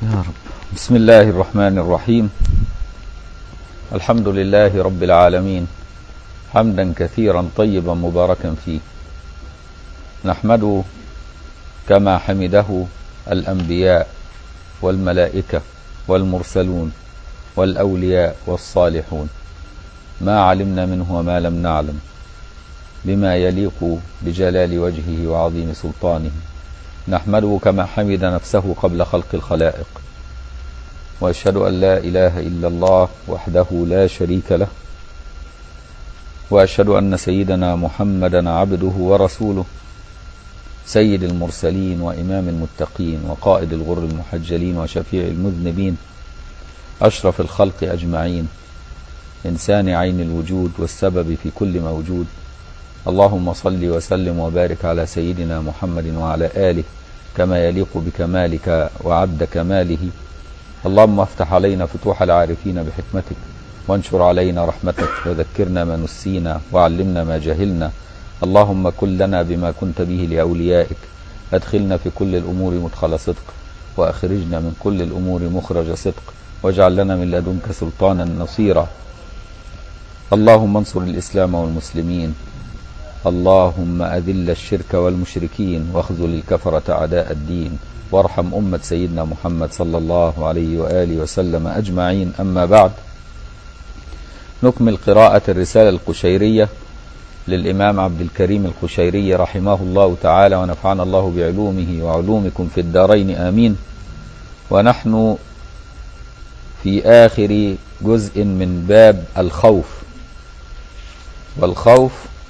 يا رب بسم الله الرحمن الرحيم الحمد لله رب العالمين حمدا كثيرا طيبا مباركا فيه نحمده كما حمده الأنبياء والملائكة والمرسلون والأولياء والصالحون ما علمنا منه وما لم نعلم بما يليق بجلال وجهه وعظيم سلطانه نحمده كما حمد نفسه قبل خلق الخلائق واشهد ان لا اله الا الله وحده لا شريك له واشهد ان سيدنا محمدا عبده ورسوله سيد المرسلين وامام المتقين وقائد الغر المحجلين وشفيع المذنبين اشرف الخلق اجمعين انسان عين الوجود والسبب في كل موجود اللهم صل وسلم وبارك على سيدنا محمد وعلى آله كما يليق بكمالك وعد كماله اللهم افتح علينا فتوح العارفين بحكمتك وانشر علينا رحمتك وذكرنا ما نسينا وعلمنا ما جهلنا اللهم كن لنا بما كنت به لأوليائك أدخلنا في كل الأمور مدخل صدق وأخرجنا من كل الأمور مخرج صدق واجعل لنا من لدنك سلطانا نصيرا اللهم انصر الإسلام والمسلمين اللهم أذل الشرك والمشركين واخذل الكفرة أعداء الدين وارحم أمة سيدنا محمد صلى الله عليه وآله وسلم أجمعين أما بعد نكمل قراءة الرسالة القشيرية للإمام عبد الكريم القشيري رحمه الله تعالى ونفعنا الله بعلومه وعلومكم في الدارين آمين ونحن في آخر جزء من باب الخوف والخوف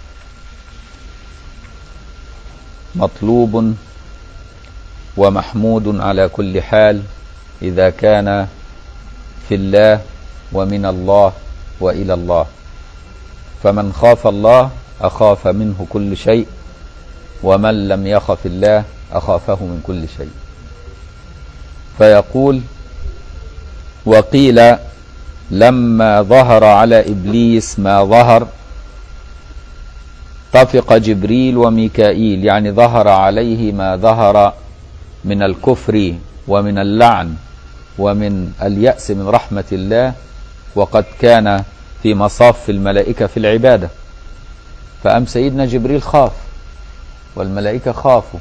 مطلوب ومحمود على كل حال إذا كان في الله ومن الله وإلى الله فمن خاف الله أخاف منه كل شيء ومن لم يخف الله أخافه من كل شيء فيقول وقيل لما ظهر على إبليس ما ظهر طفق جبريل وميكائيل يعني ظهر عليه ما ظهر من الكفر ومن اللعن ومن اليأس من رحمة الله وقد كان في مصاف الملائكة في العبادة فأم سيدنا جبريل خاف والملائكة خافوا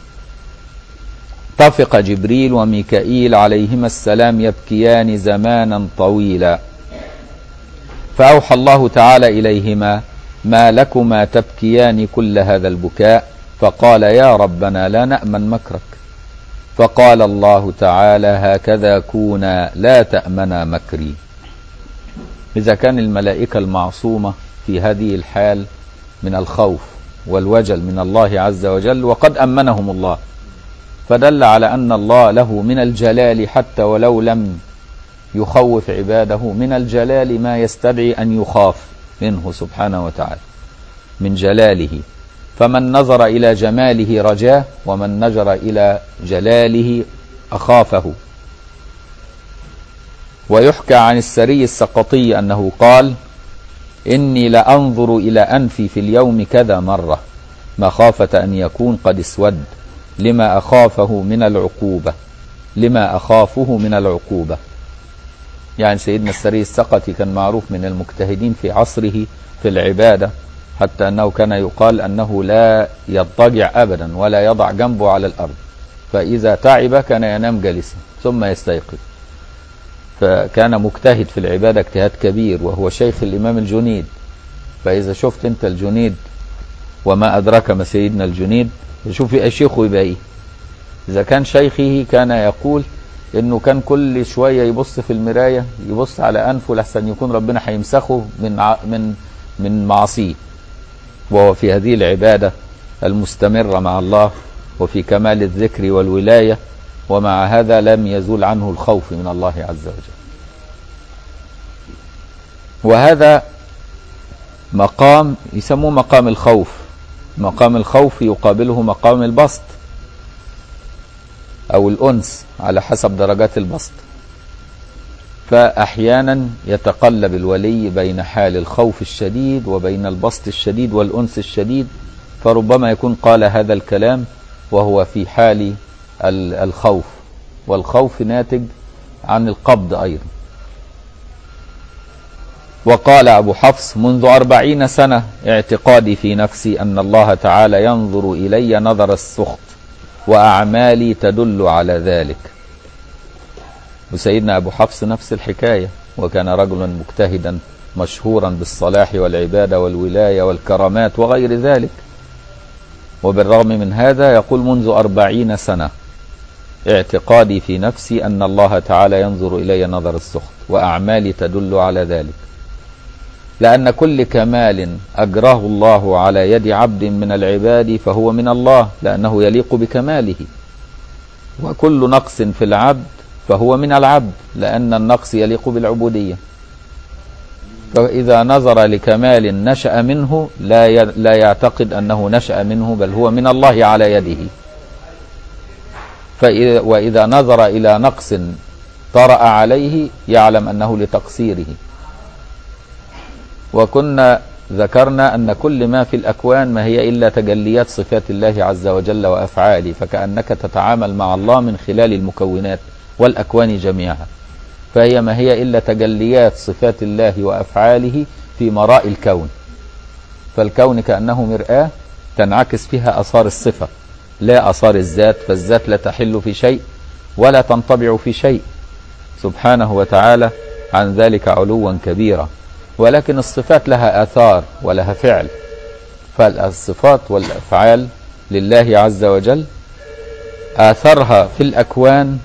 طفق جبريل وميكائيل عليهما السلام يبكيان زمانا طويلا فأوحى الله تعالى إليهما ما لكما تبكيان كل هذا البكاء فقال يا ربنا لا نأمن مكرك فقال الله تعالى هكذا كونا لا تأمنا مكري إذا كان الملائكة المعصومة في هذه الحال من الخوف والوجل من الله عز وجل وقد أمنهم الله فدل على أن الله له من الجلال حتى ولو لم يخوف عباده من الجلال ما يستدعي أن يخاف منه سبحانه وتعالى من جلاله فمن نظر إلى جماله رجاه ومن نظر إلى جلاله أخافه ويحكى عن السري السقطي أنه قال إني لأنظر إلى أنفي في اليوم كذا مرة مخافة أن يكون قد اسود لما أخافه من العقوبة لما أخافه من العقوبة يعني سيدنا السري السقطي كان معروف من المجتهدين في عصره في العبادة حتى أنه كان يقال أنه لا يضطجع أبدا ولا يضع جنبه على الأرض فإذا تعب كان ينام جالسا ثم يستيقظ فكان مجتهد في العبادة اجتهاد كبير وهو شيخ الإمام الجنيد فإذا شفت أنت الجنيد وما أدرك ما سيدنا الجنيد شوف شيخه يبقى إيه إذا كان شيخه كان يقول إنه كان كل شوية يبص في المراية يبص على أنفه لحسن يكون ربنا هيمسخه من ع... من من معصيه وهو في هذه العبادة المستمرة مع الله وفي كمال الذكر والولاية ومع هذا لم يزول عنه الخوف من الله عز وجل وهذا مقام يسموه مقام الخوف مقام الخوف يقابله مقام البسط أو الأنس على حسب درجات البسط فأحيانا يتقلب الولي بين حال الخوف الشديد وبين البسط الشديد والأنس الشديد فربما يكون قال هذا الكلام وهو في حال الخوف والخوف ناتج عن القبض أيضا وقال أبو حفص منذ أربعين سنة اعتقادي في نفسي أن الله تعالى ينظر إلي نظر السخط وأعمالي تدل على ذلك وسيدنا أبو حفص نفس الحكاية وكان رجلا مجتهدا مشهورا بالصلاح والعبادة والولاية والكرامات وغير ذلك وبالرغم من هذا يقول منذ أربعين سنة اعتقادي في نفسي أن الله تعالى ينظر إلي نظر السخط وأعمالي تدل على ذلك لأن كل كمال أجراه الله على يد عبد من العباد فهو من الله لأنه يليق بكماله وكل نقص في العبد فهو من العبد لأن النقص يليق بالعبودية فإذا نظر لكمال نشأ منه لا لا يعتقد أنه نشأ منه بل هو من الله على يده فإذا وإذا نظر إلى نقص طرأ عليه يعلم أنه لتقصيره وكنا ذكرنا أن كل ما في الأكوان ما هي إلا تجليات صفات الله عز وجل وأفعاله فكأنك تتعامل مع الله من خلال المكونات والأكوان جميعها فهي ما هي إلا تجليات صفات الله وأفعاله في مراء الكون فالكون كأنه مرآة تنعكس فيها أثار الصفة لا أثار الذات فالذات لا تحل في شيء ولا تنطبع في شيء سبحانه وتعالى عن ذلك علوا كبيرا ولكن الصفات لها آثار ولها فعل فالصفات والأفعال لله عز وجل آثرها في الأكوان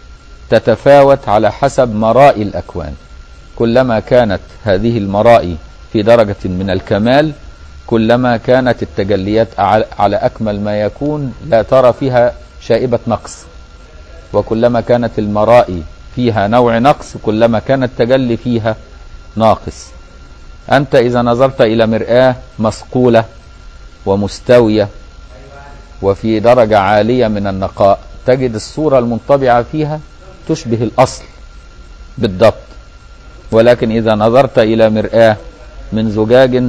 تتفاوت على حسب مرائي الأكوان كلما كانت هذه المرائي في درجة من الكمال كلما كانت التجليات على أكمل ما يكون لا ترى فيها شائبة نقص وكلما كانت المرائي فيها نوع نقص كلما كان التجلي فيها ناقص أنت إذا نظرت إلى مرآة مسقولة ومستوية وفي درجة عالية من النقاء تجد الصورة المنطبعة فيها تشبه الأصل بالضبط ولكن إذا نظرت إلى مرآة من زجاج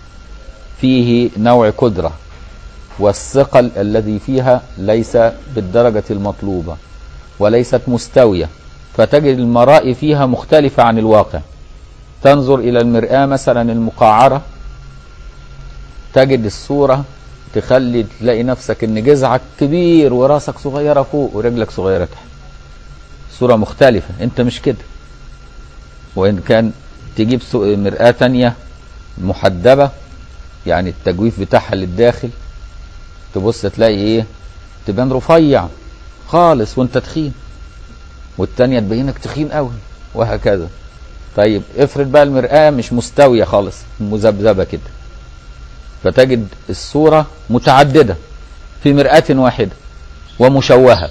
فيه نوع قدرة والثقل الذي فيها ليس بالدرجة المطلوبة وليست مستوية فتجد المرائي فيها مختلفة عن الواقع تنظر إلى المرآة مثلا المقعرة تجد الصورة تخلي تلاقي نفسك ان جذعك كبير وراسك صغيرة فوق ورجلك صغيرة تحت صورة مختلفة انت مش كده وان كان تجيب مرآة تانية محدبة يعني التجويف بتاعها للداخل تبص تلاقي ايه تبان رفيع خالص وانت تخين والتانية تبينك تخين قوي وهكذا طيب افرض بقى المرآة مش مستوية خالص مذبذبة كده فتجد الصورة متعددة في مرآة واحدة ومشوهة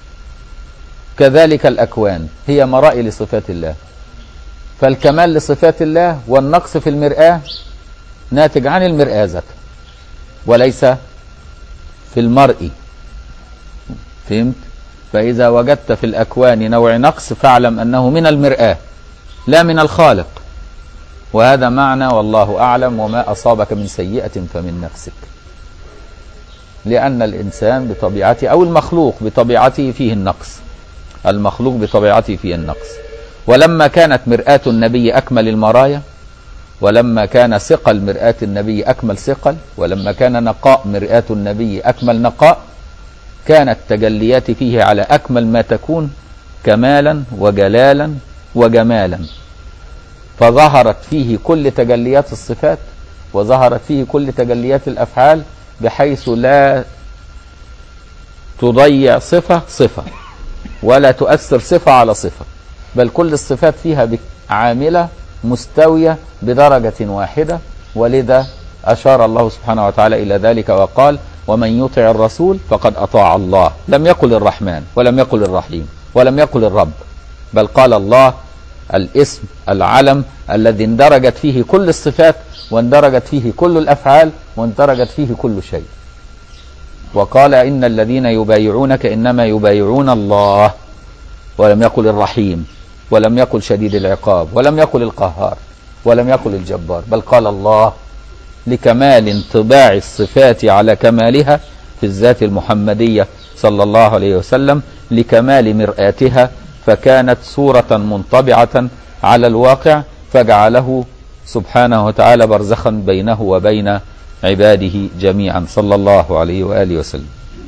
كذلك الأكوان هي مرائي لصفات الله فالكمال لصفات الله والنقص في المرآة ناتج عن المرآة ذاتها وليس في المرء فهمت فإذا وجدت في الأكوان نوع نقص فاعلم أنه من المرآة لا من الخالق وهذا معنى والله أعلم وما أصابك من سيئة فمن نفسك لأن الإنسان بطبيعته أو المخلوق بطبيعته فيه النقص المخلوق بطبيعته فيه النقص ولما كانت مرآة النبي أكمل المرايا ولما كان ثقل مرآة النبي أكمل ثقل ولما كان نقاء مرآة النبي أكمل نقاء كانت تجليات فيه على أكمل ما تكون كمالا وجلالا وجمالا فظهرت فيه كل تجليات الصفات وظهرت فيه كل تجليات الافعال بحيث لا تضيع صفه صفه ولا تؤثر صفه على صفه بل كل الصفات فيها عامله مستويه بدرجه واحده ولذا اشار الله سبحانه وتعالى الى ذلك وقال ومن يطع الرسول فقد اطاع الله لم يقل الرحمن ولم يقل الرحيم ولم يقل الرب بل قال الله الاسم العلم الذي اندرجت فيه كل الصفات واندرجت فيه كل الافعال واندرجت فيه كل شيء وقال ان الذين يبايعونك انما يبايعون الله ولم يقل الرحيم ولم يقل شديد العقاب ولم يقل القهار ولم يقل الجبار بل قال الله لكمال انطباع الصفات على كمالها في الذات المحمدية صلى الله عليه وسلم لكمال مرآتها فكانت صورة منطبعة على الواقع فجعله سبحانه وتعالى برزخا بينه وبين عباده جميعا صلى الله عليه وآله وسلم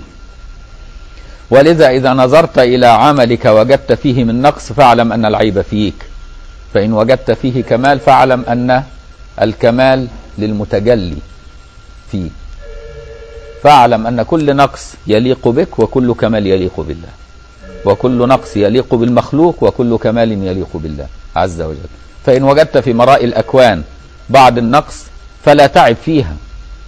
ولذا إذا نظرت إلى عملك وجدت فيه من نقص فاعلم أن العيب فيك فإن وجدت فيه كمال فاعلم أن الكمال للمتجلي فيه فاعلم أن كل نقص يليق بك وكل كمال يليق بالله وكل نقص يليق بالمخلوق وكل كمال يليق بالله عز وجل فإن وجدت في مراء الأكوان بعض النقص فلا تعب فيها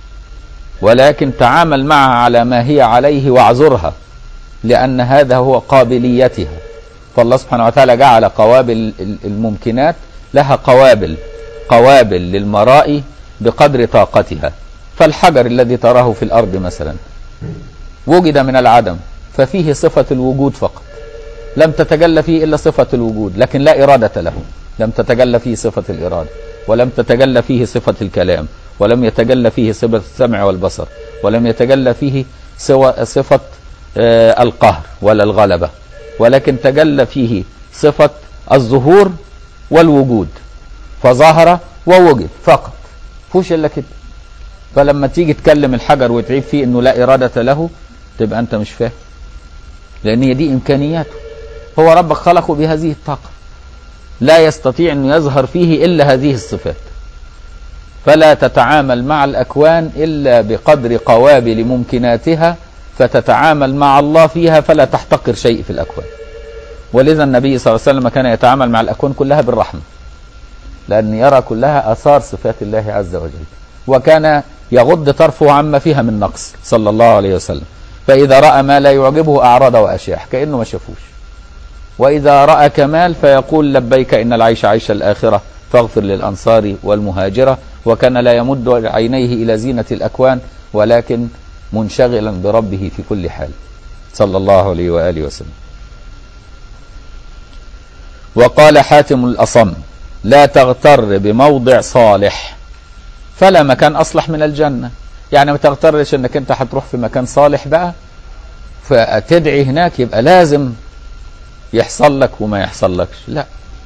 ولكن تعامل معها على ما هي عليه واعذرها لأن هذا هو قابليتها فالله سبحانه وتعالى جعل قوابل الممكنات لها قوابل قوابل للمراء بقدر طاقتها فالحجر الذي تراه في الأرض مثلا وجد من العدم ففيه صفة الوجود فقط لم تتجلى فيه إلا صفة الوجود لكن لا إرادة له لم تتجلى فيه صفة الإرادة ولم تتجلى فيه صفة الكلام ولم يتجلى فيه صفة السمع والبصر ولم يتجلى فيه سوى صفة آه القهر ولا الغلبة ولكن تجلى فيه صفة الظهور والوجود فظهر ووجد فقط فوش إلا كده فلما تيجي تكلم الحجر وتعيب فيه انه لا إرادة له تبقى انت مش فاهم لان هي دي امكانياته هو ربك خلقه بهذه الطاقة لا يستطيع انه يظهر فيه الا هذه الصفات فلا تتعامل مع الاكوان الا بقدر قوابل ممكناتها فتتعامل مع الله فيها فلا تحتقر شيء في الاكوان ولذا النبي صلى الله عليه وسلم كان يتعامل مع الاكوان كلها بالرحمه لان يرى كلها اثار صفات الله عز وجل وكان يغض طرفه عما فيها من نقص صلى الله عليه وسلم فإذا رأى ما لا يعجبه أعرض وأشاح كأنه ما شافوش وإذا رأى كمال فيقول لبيك إن العيش عيش الآخرة فاغفر للأنصار والمهاجرة وكان لا يمد عينيه إلى زينة الأكوان ولكن منشغلا بربه في كل حال صلى الله عليه وآله وسلم وقال حاتم الأصم لا تغتر بموضع صالح فلا مكان أصلح من الجنة يعني ما تغترش انك انت هتروح في مكان صالح بقى فتدعي هناك يبقى لازم يحصل لك وما يحصل لكش لا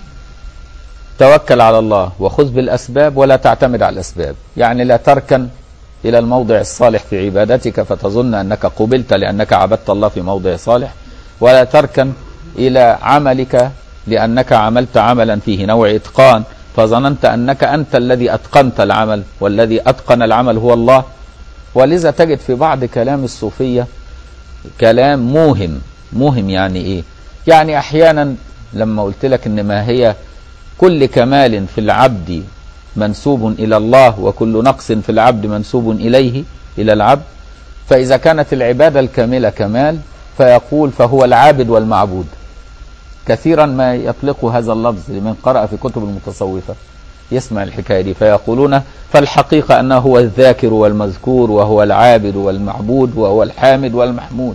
توكل على الله وخذ بالأسباب ولا تعتمد على الأسباب يعني لا تركن إلى الموضع الصالح في عبادتك فتظن أنك قبلت لأنك عبدت الله في موضع صالح ولا تركن إلى عملك لأنك عملت عملا فيه نوع إتقان فظننت أنك أنت الذي أتقنت العمل والذي أتقن العمل هو الله ولذا تجد في بعض كلام الصوفية كلام موهم موهم يعني إيه يعني أحيانا لما قلت لك إن ما هي كل كمال في العبد منسوب إلى الله وكل نقص في العبد منسوب إليه إلى العبد فإذا كانت العبادة الكاملة كمال فيقول فهو العابد والمعبود كثيرا ما يطلق هذا اللفظ لمن قرأ في كتب المتصوفة يسمع الحكاية دي فيقولون فالحقيقة أنه هو الذاكر والمذكور وهو العابد والمعبود وهو الحامد والمحمود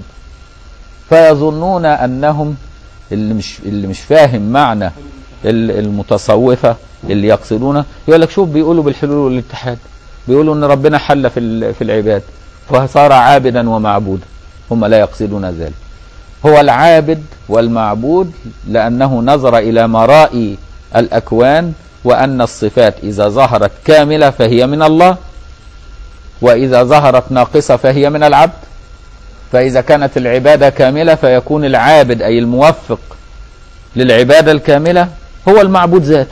فيظنون أنهم اللي مش, اللي مش فاهم معنى المتصوفة اللي يقصدونه يقول لك شوف بيقولوا بالحلول والاتحاد بيقولوا ان ربنا حل في في العباد فصار عابدا ومعبودا هم لا يقصدون ذلك هو العابد والمعبود لأنه نظر إلى مرائي الأكوان وأن الصفات إذا ظهرت كاملة فهي من الله وإذا ظهرت ناقصة فهي من العبد فإذا كانت العبادة كاملة فيكون العابد أي الموفق للعبادة الكاملة هو المعبود ذاته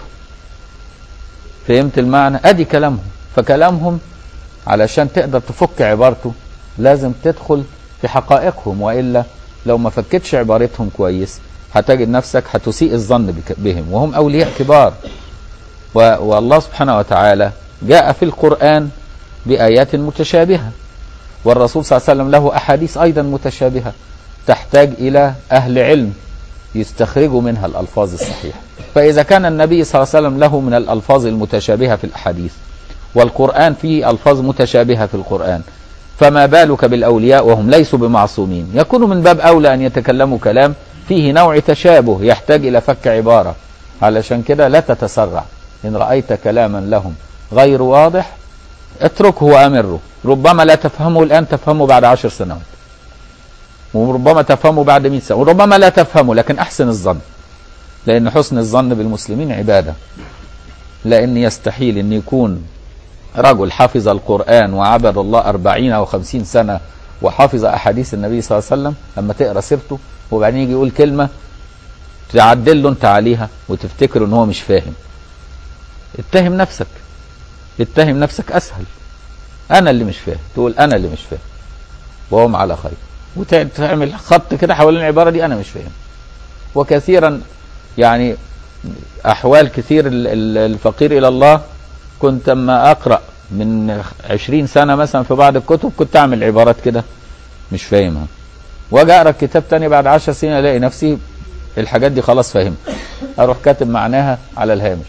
فهمت المعنى أدي كلامهم فكلامهم علشان تقدر تفك عبارته لازم تدخل في حقائقهم وإلا لو ما فكتش عبارتهم كويس هتجد نفسك هتسيء الظن بهم وهم أولياء كبار والله سبحانه وتعالى جاء في القرآن بآيات متشابهة والرسول صلى الله عليه وسلم له أحاديث أيضا متشابهة تحتاج إلى أهل علم يستخرجوا منها الألفاظ الصحيحة فإذا كان النبي صلى الله عليه وسلم له من الألفاظ المتشابهة في الأحاديث والقرآن فيه ألفاظ متشابهة في القرآن فما بالك بالأولياء وهم ليسوا بمعصومين يكون من باب أولى أن يتكلموا كلام فيه نوع تشابه يحتاج إلى فك عبارة علشان كده لا تتسرع إن رأيت كلاما لهم غير واضح اتركه وامره ربما لا تفهمه الان تفهمه بعد عشر سنوات وربما تفهمه بعد 100 سنه وربما لا تفهمه لكن احسن الظن لان حسن الظن بالمسلمين عباده لان يستحيل ان يكون رجل حفظ القران وعبد الله أربعين او خمسين سنه وحفظ احاديث النبي صلى الله عليه وسلم لما تقرا سيرته وبعدين يجي يقول كلمه تعدل له انت عليها وتفتكر ان هو مش فاهم اتهم نفسك اتهم نفسك اسهل انا اللي مش فاهم تقول انا اللي مش فاهم وهم على خير وتعمل خط كده حوالين العباره دي انا مش فاهم وكثيرا يعني احوال كثير ال- ال- الفقير الى الله كنت اما اقرا من عشرين سنه مثلا في بعض الكتب كنت اعمل عبارات كده مش فاهمها واجي اقرا كتاب تاني بعد عشر سنين الاقي نفسي الحاجات دي خلاص فاهمها اروح كاتب معناها على الهامش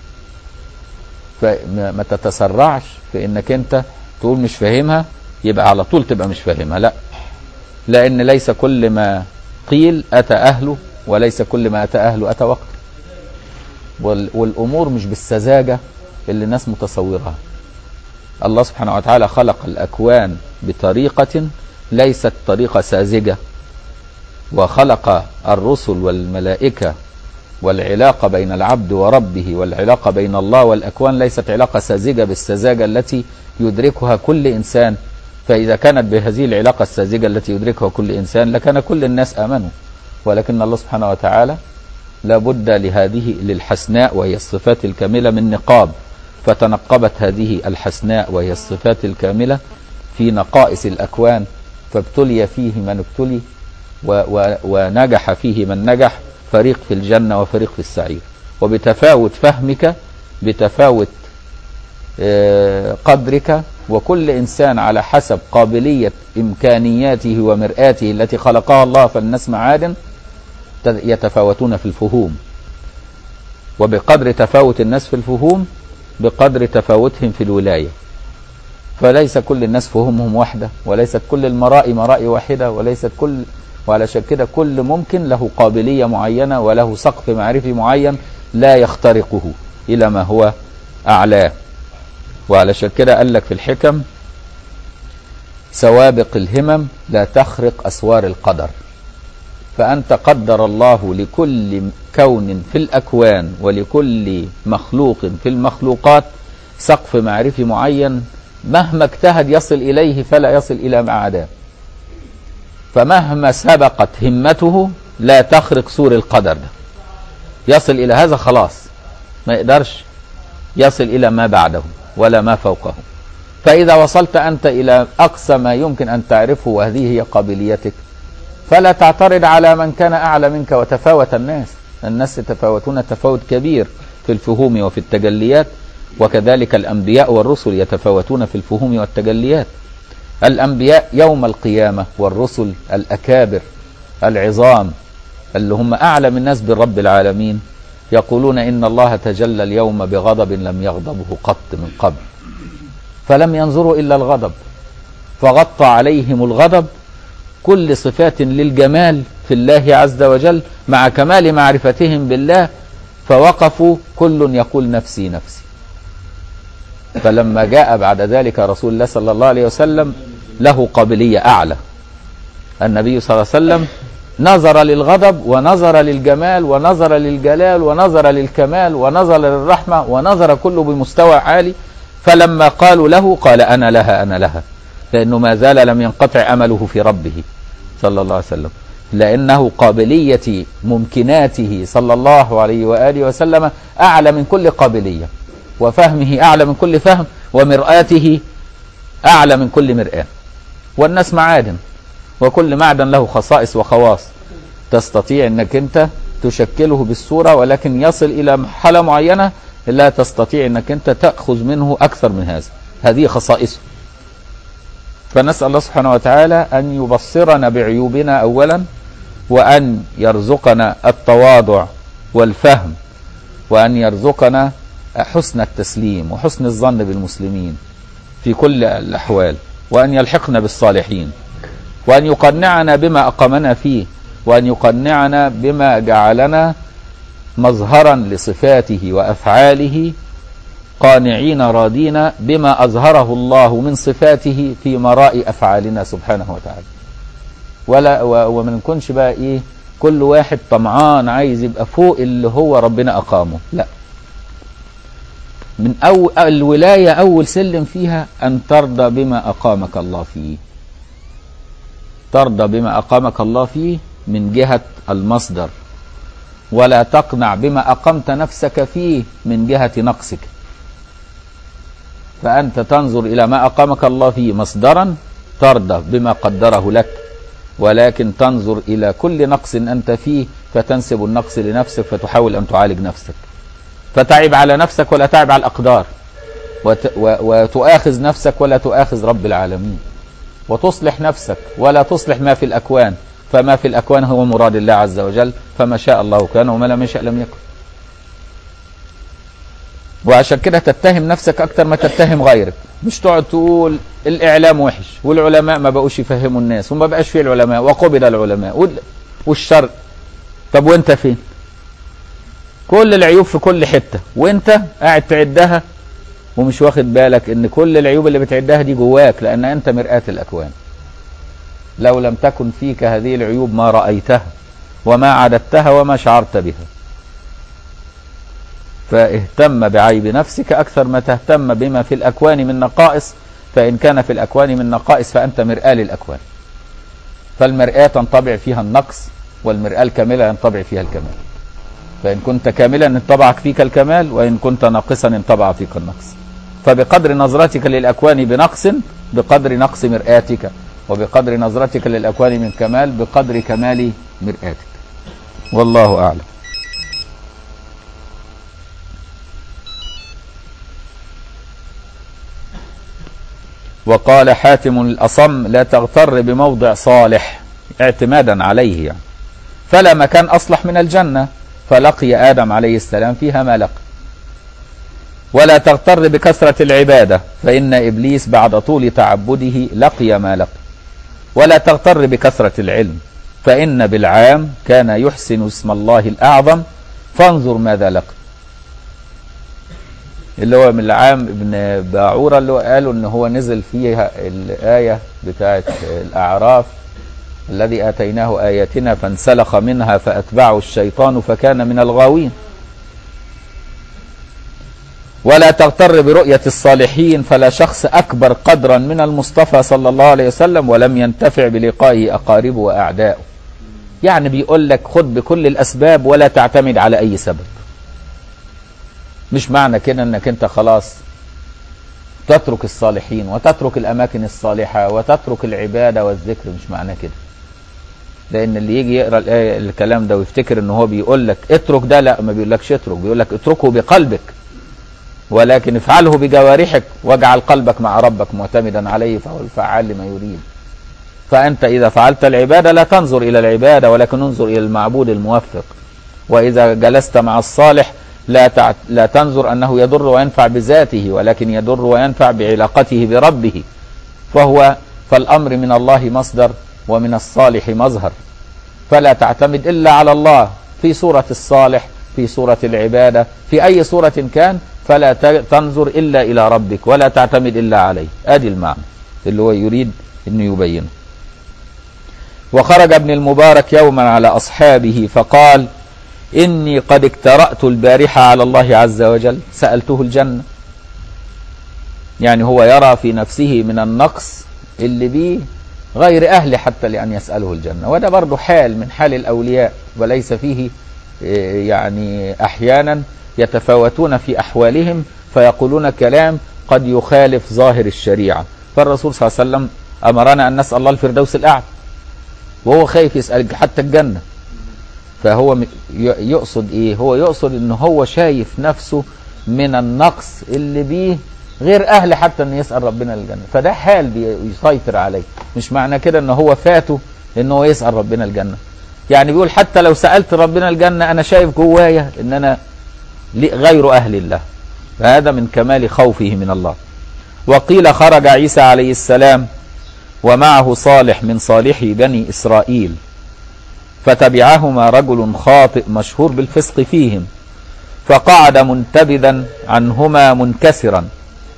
فما ما تتسرعش في انك انت تقول مش فاهمها يبقى على طول تبقى مش فاهمها لا لان ليس كل ما قيل اتى اهله وليس كل ما اتى اهله اتى وقته وال- والامور مش بالسذاجه اللي الناس متصورها الله سبحانه وتعالى خلق الاكوان بطريقه ليست طريقه ساذجه وخلق الرسل والملائكه والعلاقه بين العبد وربه والعلاقه بين الله والاكوان ليست علاقه ساذجه بالسذاجه التي يدركها كل انسان فاذا كانت بهذه العلاقه الساذجه التي يدركها كل انسان لكان كل الناس امنوا ولكن الله سبحانه وتعالى لابد لهذه للحسناء وهي الصفات الكامله من نقاب فتنقبت هذه الحسناء وهي الصفات الكامله في نقائص الاكوان فابتلي فيه من ابتلي و و ونجح فيه من نجح فريق في الجنه وفريق في السعير وبتفاوت فهمك بتفاوت آه، قدرك وكل انسان على حسب قابليه امكانياته ومرآته التي خلقها الله فالناس معادن ت- يتفاوتون في الفهوم وبقدر تفاوت الناس في الفهوم بقدر تفاوتهم في الولايه فليس كل الناس فهومهم واحده وليست كل المرائي مرائي واحده وليست كل وعلشان كده كل ممكن له قابليه معينه وله سقف معرفي معين لا يخترقه الى ما هو اعلاه وعلشان كده قال لك في الحكم سوابق الهمم لا تخرق اسوار القدر فانت قدر الله لكل كون في الاكوان ولكل مخلوق في المخلوقات سقف معرفي معين مهما اجتهد يصل اليه فلا يصل الى ما عداه فمهما سبقت همته لا تخرق سور القدر ده يصل الى هذا خلاص ما يقدرش يصل الى ما بعده ولا ما فوقه فاذا وصلت انت الى اقصى ما يمكن ان تعرفه وهذه هي قابليتك فلا تعترض على من كان اعلى منك وتفاوت الناس الناس يتفاوتون تفاوت كبير في الفهوم وفي التجليات وكذلك الانبياء والرسل يتفاوتون في الفهوم والتجليات الانبياء يوم القيامه والرسل الاكابر العظام اللي هم اعلم الناس بالرب العالمين يقولون ان الله تجلى اليوم بغضب لم يغضبه قط من قبل فلم ينظروا الا الغضب فغطى عليهم الغضب كل صفات للجمال في الله عز وجل مع كمال معرفتهم بالله فوقفوا كل يقول نفسي نفسي فلما جاء بعد ذلك رسول الله صلى الله عليه وسلم له قابلية أعلى النبي صلى الله عليه وسلم نظر للغضب ونظر للجمال ونظر للجلال ونظر للكمال ونظر للرحمة ونظر كله بمستوى عالي فلما قالوا له قال أنا لها أنا لها لأنه ما زال لم ينقطع أمله في ربه صلى الله عليه وسلم لأنه قابلية ممكناته صلى الله عليه وآله وسلم أعلى من كل قابلية وفهمه أعلى من كل فهم ومرآته أعلى من كل مرآة والناس معادن وكل معدن له خصائص وخواص تستطيع أنك أنت تشكله بالصورة ولكن يصل إلى مرحلة معينة لا تستطيع أنك أنت تأخذ منه أكثر من هذا هذه خصائصه فنسأل الله سبحانه وتعالى أن يبصرنا بعيوبنا أولا وأن يرزقنا التواضع والفهم وأن يرزقنا حسن التسليم وحسن الظن بالمسلمين في كل الأحوال وأن يلحقنا بالصالحين وأن يقنعنا بما أقامنا فيه وأن يقنعنا بما جعلنا مظهرا لصفاته وأفعاله قانعين راضين بما أظهره الله من صفاته في مراء أفعالنا سبحانه وتعالى ولا و- وما نكونش بقى إيه كل واحد طمعان عايز يبقى فوق اللي هو ربنا أقامه لا من أول الولاية أول سلم فيها أن ترضى بما أقامك الله فيه ترضى بما أقامك الله فيه من جهة المصدر ولا تقنع بما أقمت نفسك فيه من جهة نقصك فأنت تنظر إلى ما أقامك الله فيه مصدرا ترضى بما قدره لك ولكن تنظر إلى كل نقص أنت فيه فتنسب النقص لنفسك فتحاول أن تعالج نفسك فتعب على نفسك ولا تعب على الأقدار وت... و... وتؤاخذ نفسك ولا تؤاخذ رب العالمين وتصلح نفسك ولا تصلح ما في الأكوان فما في الأكوان هو مراد الله عز وجل فما شاء الله كان وما لم يشاء لم يكن وعشان كده تتهم نفسك أكتر ما تتهم غيرك مش تقعد تقول الإعلام وحش والعلماء ما بقوش يفهموا الناس وما بقاش فيه العلماء وقبل العلماء وال... والشر طب وانت فين كل العيوب في كل حتة وانت قاعد تعدها ومش واخد بالك ان كل العيوب اللي بتعدها دي جواك لان انت مرآة الاكوان لو لم تكن فيك هذه العيوب ما رأيتها وما عددتها وما شعرت بها فاهتم بعيب نفسك أكثر ما تهتم بما في الأكوان من نقائص فإن كان في الأكوان من نقائص فأنت مرآة للأكوان فالمرآة تنطبع فيها النقص والمرآة الكاملة ينطبع فيها الكمال فإن كنت كاملا انطبع فيك الكمال وإن كنت ناقصا انطبع فيك النقص فبقدر نظرتك للأكوان بنقص بقدر نقص مرآتك وبقدر نظرتك للأكوان من كمال بقدر كمال مرآتك والله أعلم وقال حاتم الأصم لا تغتر بموضع صالح اعتمادا عليه يعني فلا مكان أصلح من الجنة فلقي آدم عليه السلام فيها ما لقي ولا تغتر بكثرة العبادة فإن إبليس بعد طول تعبده لقي ما لقي ولا تغتر بكثرة العلم فإن بالعام كان يحسن اسم الله الأعظم فانظر ماذا لقي اللي هو من العام ابن باعورة اللي هو قالوا ان هو نزل فيها الآية بتاعت الأعراف الذي آتيناه آياتنا فانسلخ منها فأتبعه الشيطان فكان من الغاوين ولا تغتر برؤية الصالحين فلا شخص أكبر قدرا من المصطفى صلى الله عليه وسلم ولم ينتفع بلقائه أقاربه وأعدائه يعني بيقول لك خد بكل الأسباب ولا تعتمد على أي سبب مش معنى كده انك انت خلاص تترك الصالحين وتترك الاماكن الصالحة وتترك العبادة والذكر مش معنى كده لان اللي يجي يقرا الايه الكلام ده ويفتكر ان هو بيقول لك اترك ده لا ما بيقولكش اترك بيقول لك اتركه بقلبك ولكن افعله بجوارحك واجعل قلبك مع ربك معتمدا عليه فهو الفعال لما يريد فانت اذا فعلت العباده لا تنظر الى العباده ولكن انظر الى المعبود الموفق واذا جلست مع الصالح لا تع... لا تنظر انه يضر وينفع بذاته ولكن يضر وينفع بعلاقته بربه فهو فالامر من الله مصدر ومن الصالح مظهر فلا تعتمد الا على الله في صوره الصالح في صوره العباده في اي صوره كان فلا تنظر الا الى ربك ولا تعتمد الا عليه ادي المعنى اللي هو يريد انه يبينه وخرج ابن المبارك يوما على اصحابه فقال إني قد اكترأت البارحة على الله عز وجل سألته الجنة يعني هو يرى في نفسه من النقص اللي بيه غير أهل حتى لأن يسأله الجنة وده برضه حال من حال الأولياء وليس فيه يعني أحيانا يتفاوتون في أحوالهم فيقولون كلام قد يخالف ظاهر الشريعة فالرسول صلى الله عليه وسلم أمرنا أن نسأل الله الفردوس الأعلى وهو خايف يسأل حتى الجنة فهو يقصد ايه هو يقصد ان هو شايف نفسه من النقص اللي بيه غير اهل حتى ان يسأل ربنا الجنة فده حال بيسيطر عليه مش معنى كده ان هو فاته ان هو يسأل ربنا الجنة يعني بيقول حتى لو سألت ربنا الجنة انا شايف جوايا ان انا غير اهل الله فهذا من كمال خوفه من الله وقيل خرج عيسى عليه السلام ومعه صالح من صالحي بني اسرائيل فتبعهما رجل خاطئ مشهور بالفسق فيهم فقعد منتبذا عنهما منكسرا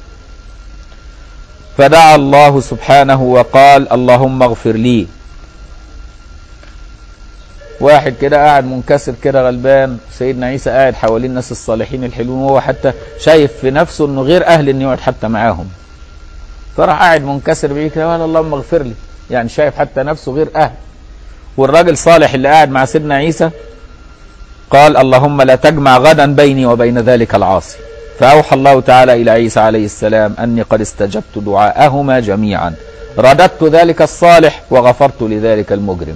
فدعا الله سبحانه وقال اللهم اغفر لي واحد كده قاعد منكسر كده غلبان سيدنا عيسى قاعد حوالين الناس الصالحين الحلوين وهو حتى شايف في نفسه انه غير اهل انه يقعد حتى معاهم فراح قاعد منكسر بيه كده قال اللهم اغفر لي يعني شايف حتى نفسه غير اهل والراجل صالح اللي قاعد مع سيدنا عيسى قال اللهم لا تجمع غدا بيني وبين ذلك العاصي فأوحى الله تعالى إلى عيسى عليه السلام أني قد استجبت دعاءهما جميعا رددت ذلك الصالح وغفرت لذلك المجرم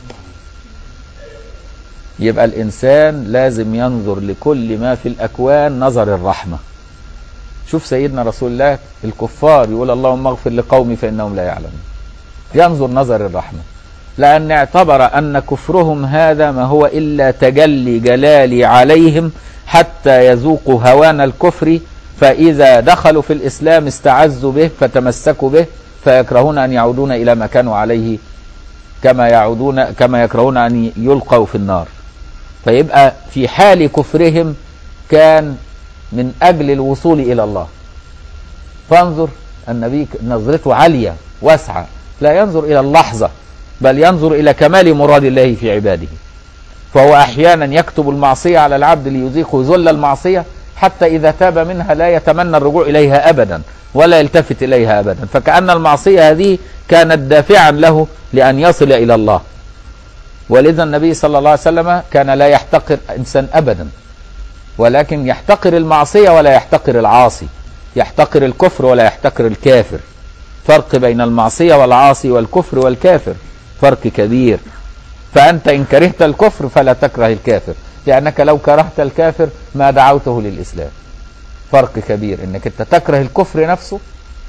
يبقى الإنسان لازم ينظر لكل ما في الأكوان نظر الرحمة شوف سيدنا رسول الله الكفار يقول اللهم اغفر لقومي فإنهم لا يعلمون ينظر نظر الرحمة لأن اعتبر أن كفرهم هذا ما هو إلا تجلي جلالي عليهم حتى يذوقوا هوان الكفر فإذا دخلوا في الإسلام استعزوا به فتمسكوا به فيكرهون أن يعودون إلى ما كانوا عليه كما يعودون كما يكرهون أن يلقوا في النار فيبقى في حال كفرهم كان من أجل الوصول إلى الله فانظر النبي نظرته عالية واسعة لا ينظر إلى اللحظة بل ينظر إلى كمال مراد الله في عباده فهو أحيانا يكتب المعصية على العبد ليذيقه ذل المعصية حتى إذا تاب منها لا يتمنى الرجوع إليها أبدا ولا يلتفت إليها أبدا فكأن المعصية هذه كانت دافعا له لأن يصل إلى الله ولذا النبي صلى الله عليه وسلم كان لا يحتقر إنسان أبدا ولكن يحتقر المعصية ولا يحتقر العاصي يحتقر الكفر ولا يحتقر الكافر فرق بين المعصية والعاصي والكفر والكافر فرق كبير فأنت إن كرهت الكفر فلا تكره الكافر لأنك لو كرهت الكافر ما دعوته للإسلام فرق كبير إنك أنت تكره الكفر نفسه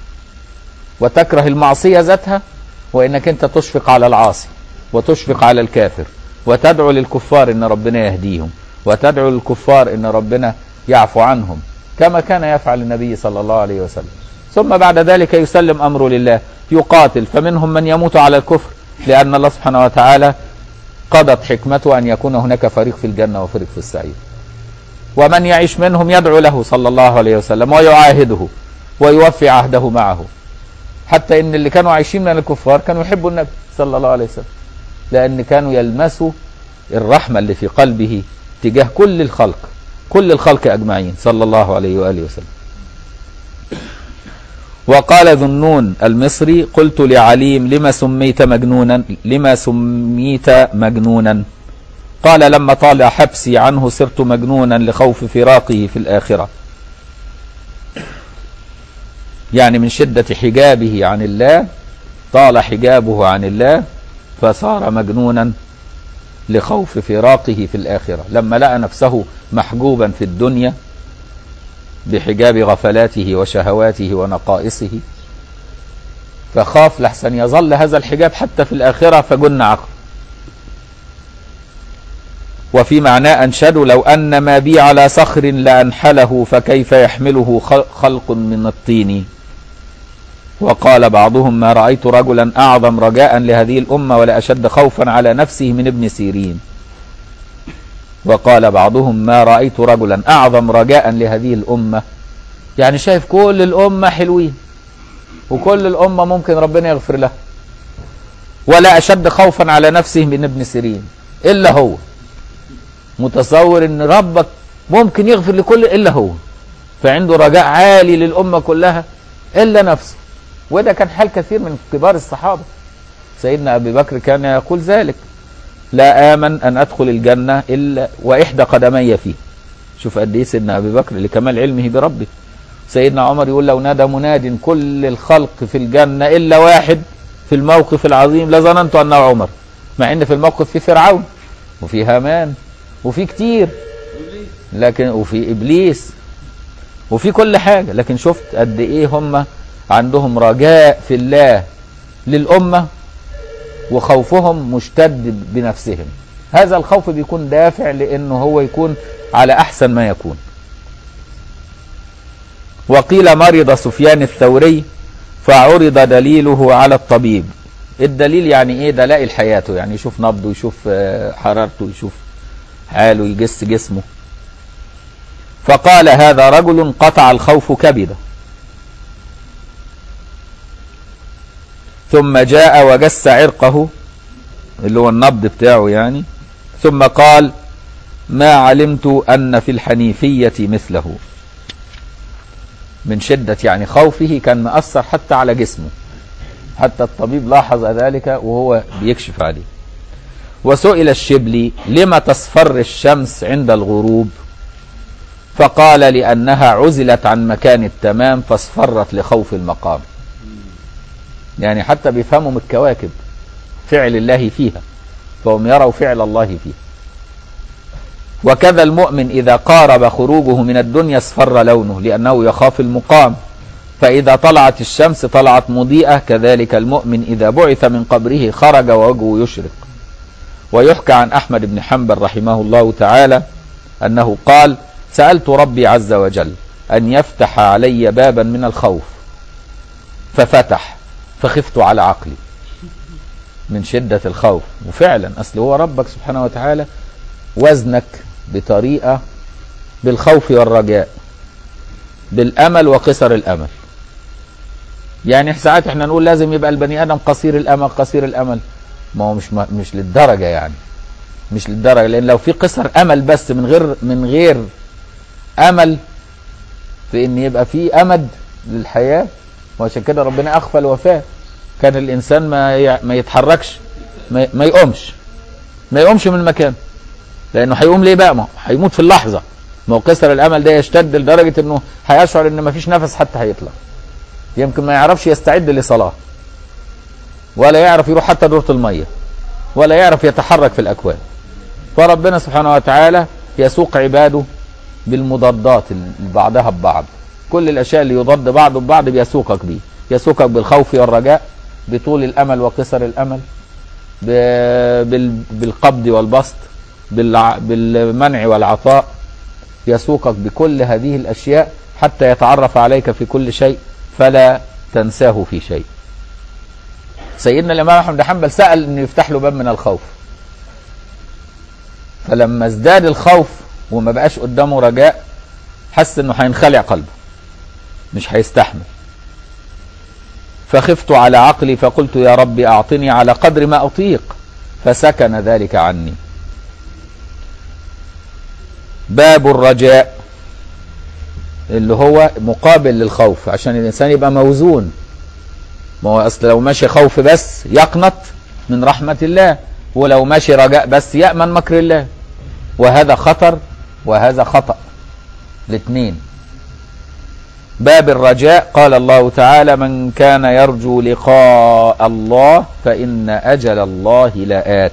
وتكره المعصية ذاتها وإنك أنت تشفق على العاصي وتشفق على الكافر وتدعو للكفار إن ربنا يهديهم وتدعو للكفار إن ربنا يعفو عنهم كما كان يفعل النبي صلى الله عليه وسلم ثم بعد ذلك يسلم أمره لله يقاتل فمنهم من يموت على الكفر لأن الله سبحانه وتعالى قضت حكمته أن يكون هناك فريق في الجنة وفريق في السعير ومن يعيش منهم يدعو له صلى الله عليه وسلم ويعاهده ويوفي عهده معه حتى ان اللي كانوا عايشين من الكفار كانوا يحبوا النبي صلى الله عليه وسلم لان كانوا يلمسوا الرحمة اللي في قلبه تجاه كل الخلق كل الخلق اجمعين صلى الله عليه وآله وسلم وقال ذنون المصري قلت لعليم لما سميت مجنونا لما سميت مجنونا قال لما طال حبسي عنه صرت مجنونا لخوف فراقه في الآخرة يعني من شدة حجابه عن الله طال حجابه عن الله فصار مجنونا لخوف فراقه في الآخرة لما لقى نفسه محجوبا في الدنيا بحجاب غفلاته وشهواته ونقائصه فخاف لحسن يظل هذا الحجاب حتى في الآخرة فجن عقل وفي معناه أنشدوا لو أن ما بي على صخر لأنحله فكيف يحمله خلق من الطين وقال بعضهم ما رأيت رجلا أعظم رجاء لهذه الأمة ولا أشد خوفا على نفسه من ابن سيرين وقال بعضهم ما رأيت رجلا أعظم رجاء لهذه الأمة يعني شايف كل الأمة حلوين وكل الأمة ممكن ربنا يغفر لها ولا أشد خوفا على نفسه من ابن سيرين إلا هو متصور ان ربك ممكن يغفر لكل الا هو فعنده رجاء عالي للامه كلها الا نفسه وده كان حال كثير من كبار الصحابه سيدنا ابي بكر كان يقول ذلك لا امن ان ادخل الجنه الا واحدى قدمي فيه شوف قد ايه سيدنا ابي بكر لكمال علمه بربه سيدنا عمر يقول لو نادى مناد كل الخلق في الجنه الا واحد في الموقف العظيم لظننت انه عمر مع ان في الموقف في فرعون وفي هامان وفي كتير لكن وفي ابليس وفي كل حاجه لكن شفت قد ايه هم عندهم رجاء في الله للامه وخوفهم مشتد بنفسهم هذا الخوف بيكون دافع لانه هو يكون على احسن ما يكون وقيل مرض سفيان الثوري فعرض دليله على الطبيب الدليل يعني ايه دلائل حياته يعني يشوف نبضه يشوف حرارته يشوف حاله يجس جسمه فقال هذا رجل قطع الخوف كبده ثم جاء وجس عرقه اللي هو النبض بتاعه يعني ثم قال ما علمت أن في الحنيفية مثله من شدة يعني خوفه كان مأثر حتى على جسمه حتى الطبيب لاحظ ذلك وهو بيكشف عليه وسئل الشبلي لما تصفر الشمس عند الغروب فقال لأنها عزلت عن مكان التمام فاصفرت لخوف المقام يعني حتى بيفهموا من الكواكب فعل الله فيها فهم يروا فعل الله فيها وكذا المؤمن إذا قارب خروجه من الدنيا اصفر لونه لأنه يخاف المقام فإذا طلعت الشمس طلعت مضيئة كذلك المؤمن إذا بعث من قبره خرج ووجهه يشرق ويحكى عن أحمد بن حنبل رحمه الله تعالى أنه قال سألت ربي عز وجل أن يفتح علي بابا من الخوف ففتح فخفت على عقلي من شدة الخوف وفعلا أصل هو ربك سبحانه وتعالى وزنك بطريقة بالخوف والرجاء بالأمل وقصر الأمل يعني ساعات احنا نقول لازم يبقى البني آدم قصير الأمل قصير الأمل ما هو مش مش للدرجة يعني مش للدرجة لأن لو في قصر أمل بس من غير من غير أمل في إن يبقى في أمد للحياة وعشان كده ربنا أخفى الوفاة كان الإنسان ما ما يتحركش ما, ما يقومش ما يقومش من مكانه لأنه هيقوم ليه بقى؟ ما هيموت في اللحظة ما هو كسر الأمل ده يشتد لدرجة إنه هيشعر إن ما فيش نفس حتى هيطلع يمكن ما يعرفش يستعد لصلاة ولا يعرف يروح حتى دورة المية ولا يعرف يتحرك في الأكوان فربنا سبحانه وتعالى يسوق عباده بالمضادات بعضها ببعض كل الأشياء اللي يضاد بعض ببعض بيسوقك بيه يسوقك بالخوف والرجاء بطول الأمل وقصر الأمل بالقبض والبسط بالمنع والعطاء يسوقك بكل هذه الأشياء حتى يتعرف عليك في كل شيء فلا تنساه في شيء سيدنا الإمام أحمد حنبل سأل أن يفتح له باب من الخوف فلما ازداد الخوف وما بقاش قدامه رجاء حس انه هينخلع قلبه مش هيستحمل فخفت على عقلي فقلت يا رب أعطني على قدر ما أطيق فسكن ذلك عني باب الرجاء اللي هو مقابل للخوف عشان الإنسان يبقى موزون ما هو أصل لو ماشي خوف بس يقنط من رحمة الله ولو ماشي رجاء بس يأمن مكر الله وهذا خطر وهذا خطأ الاثنين باب الرجاء قال الله تعالى من كان يرجو لقاء الله فإن أجل الله لآت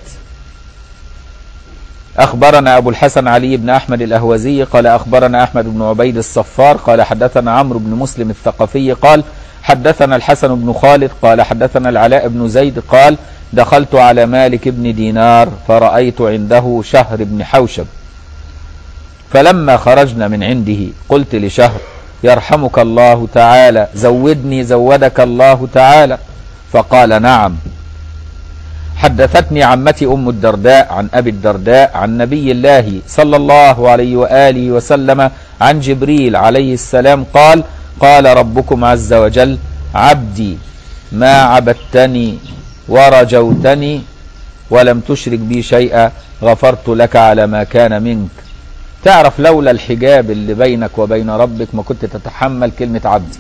أخبرنا أبو الحسن علي بن أحمد الأهوزي قال أخبرنا أحمد بن عبيد الصفار قال حدثنا عمرو بن مسلم الثقفي قال حدثنا الحسن بن خالد قال حدثنا العلاء بن زيد قال دخلت على مالك بن دينار فرأيت عنده شهر بن حوشب فلما خرجنا من عنده قلت لشهر يرحمك الله تعالى زودني زودك الله تعالى فقال نعم حدثتني عمتي أم الدرداء عن أبي الدرداء عن نبي الله صلى الله عليه وآله وسلم عن جبريل عليه السلام قال قال ربكم عز وجل عبدي ما عبدتني ورجوتني ولم تشرك بي شيئا غفرت لك على ما كان منك تعرف لولا الحجاب اللي بينك وبين ربك ما كنت تتحمل كلمة عبدي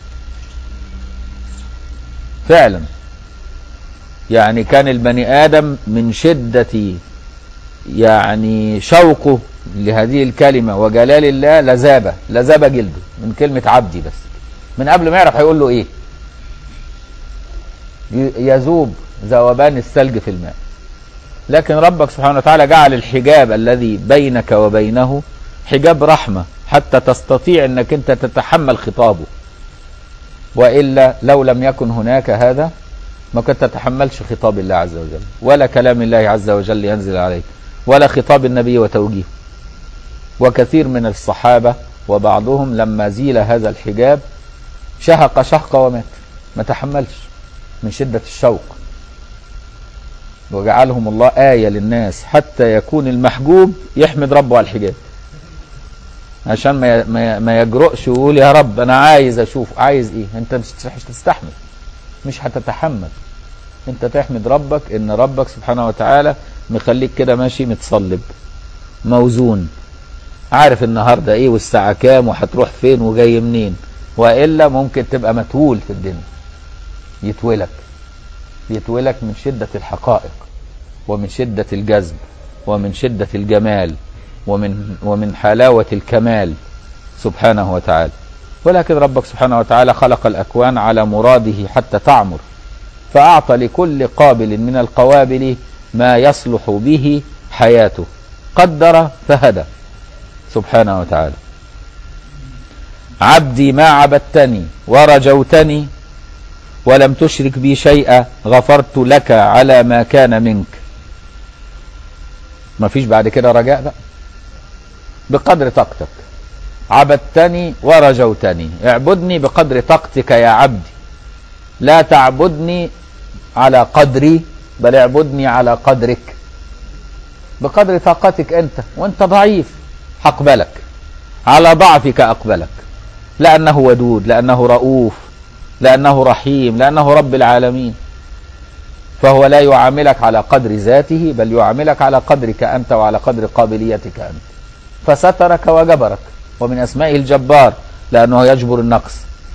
فعلا يعني كان البني آدم من شدة يعني شوقه لهذه الكلمة وجلال الله لذاب لذاب جلده من كلمة عبدي بس من قبل ما يعرف هيقول له ايه يذوب ذوبان الثلج في الماء لكن ربك سبحانه وتعالى جعل الحجاب الذي بينك وبينه حجاب رحمة حتى تستطيع انك انت تتحمل خطابه وإلا لو لم يكن هناك هذا ما كنت تتحملش خطاب الله عز وجل ولا كلام الله عز وجل ينزل عليك ولا خطاب النبي وتوجيهه وكثير من الصحابة وبعضهم لما زيل هذا الحجاب شهق شهقة ومات ما تحملش من شدة الشوق وجعلهم الله آية للناس حتى يكون المحجوب يحمد ربه على الحجاب عشان ما ما ما يجرؤش ويقول يا رب انا عايز اشوف عايز ايه انت مش مش هتستحمل مش هتتحمل انت تحمد ربك ان ربك سبحانه وتعالى مخليك كده ماشي متصلب موزون عارف النهارده ايه والساعه كام وهتروح فين وجاي منين والا ممكن تبقى متهول في الدنيا يتولك يتولك من شده الحقائق ومن شده الجذب ومن شده الجمال ومن ومن حلاوه الكمال سبحانه وتعالى ولكن ربك سبحانه وتعالى خلق الاكوان على مراده حتى تعمر فاعطى لكل قابل من القوابل ما يصلح به حياته قدر فهدى سبحانه وتعالى عبدي ما عبدتني ورجوتني ولم تشرك بي شيئا غفرت لك على ما كان منك ما فيش بعد كده رجاء بقى بقدر طاقتك عبدتني ورجوتني اعبدني بقدر طاقتك يا عبدي لا تعبدني على قدري بل اعبدني على قدرك بقدر طاقتك انت وانت ضعيف هقبلك على ضعفك اقبلك لانه ودود لانه رؤوف لانه رحيم لانه رب العالمين فهو لا يعاملك على قدر ذاته بل يعاملك على قدرك انت وعلى قدر قابليتك انت فسترك وجبرك ومن اسمائه الجبار لانه يجبر النقص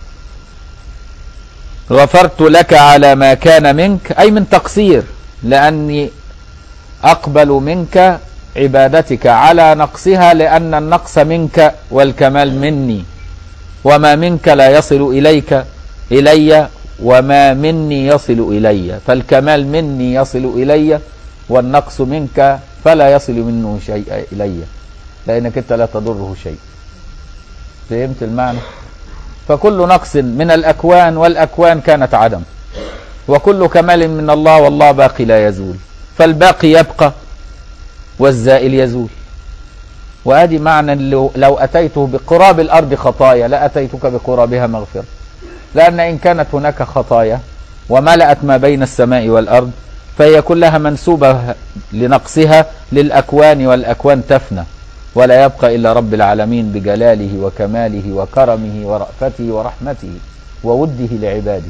غفرت لك على ما كان منك اي من تقصير لاني اقبل منك عبادتك على نقصها لان النقص منك والكمال مني وما منك لا يصل اليك الي وما مني يصل الي فالكمال مني يصل الي والنقص منك فلا يصل منه شيء الي لانك انت لا تضره شيء فهمت المعنى فكل نقص من الاكوان والاكوان كانت عدم وكل كمال من الله والله باقي لا يزول فالباقي يبقى والزائل يزول وادي معنى لو, لو اتيته بقراب الارض خطايا لاتيتك بقرابها مغفره لان ان كانت هناك خطايا وملأت ما بين السماء والارض فهي كلها منسوبه لنقصها للاكوان والاكوان تفنى ولا يبقى الا رب العالمين بجلاله وكماله وكرمه ورأفته ورحمته ووده لعباده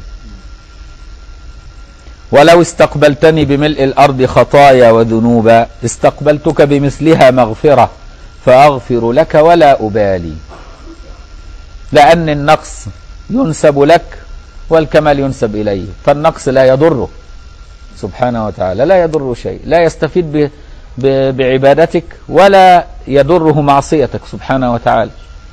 ولو استقبلتني بملء الارض خطايا وذنوبا استقبلتك بمثلها مغفره فاغفر لك ولا ابالي لان النقص ينسب لك والكمال ينسب اليه فالنقص لا يضره سبحانه وتعالى لا يضره شيء لا يستفيد ب ب بعبادتك ولا يضره معصيتك سبحانه وتعالى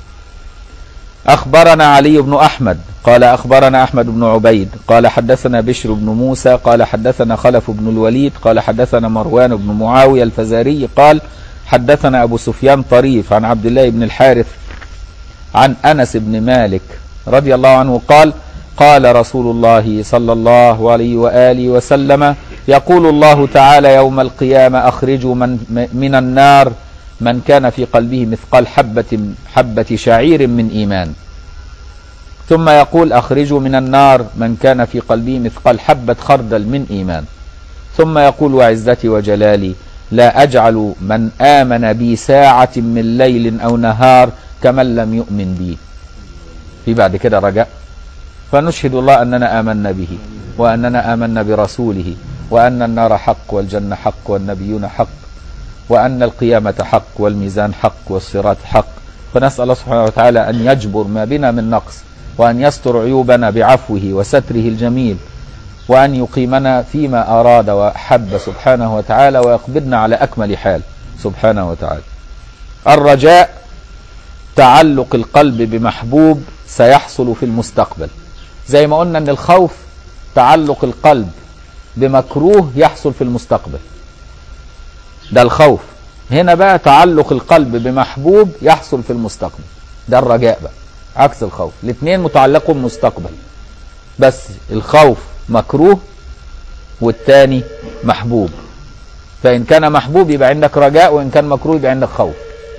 أخبرنا علي بن أحمد قال أخبرنا أحمد بن عبيد قال حدثنا بشر بن موسى قال حدثنا خلف بن الوليد قال حدثنا مروان بن معاوية الفزاري قال حدثنا أبو سفيان طريف عن عبد الله بن الحارث عن أنس بن مالك رضي الله عنه قال قال رسول الله صلى الله عليه وآله وسلم يقول الله تعالى يوم القيامة أخرجوا من, من النار من كان في قلبه مثقال حبة حبة شعير من إيمان ثم يقول أخرجوا من النار من كان في قلبه مثقال حبة خردل من إيمان ثم يقول وعزتي وجلالي لا أجعل من آمن بي ساعة من ليل أو نهار كمن لم يؤمن بي في بعد كده رجاء فنشهد الله أننا آمنا به وأننا آمنا برسوله وأن النار حق والجنة حق والنبيون حق وأن القيامة حق والميزان حق والصراط حق فنسأل الله سبحانه وتعالى أن يجبر ما بنا من نقص وأن يستر عيوبنا بعفوه وستره الجميل وأن يقيمنا فيما أراد وأحب سبحانه وتعالى ويقبضنا على أكمل حال سبحانه وتعالى الرجاء تعلق القلب بمحبوب سيحصل في المستقبل زي ما قلنا أن الخوف تعلق القلب بمكروه يحصل في المستقبل ده الخوف هنا بقى تعلق القلب بمحبوب يحصل في المستقبل ده الرجاء بقى عكس الخوف الاثنين متعلقوا بمستقبل بس الخوف مكروه والتاني محبوب فإن كان محبوب يبقى عندك رجاء وإن كان مكروه يبقى عندك خوف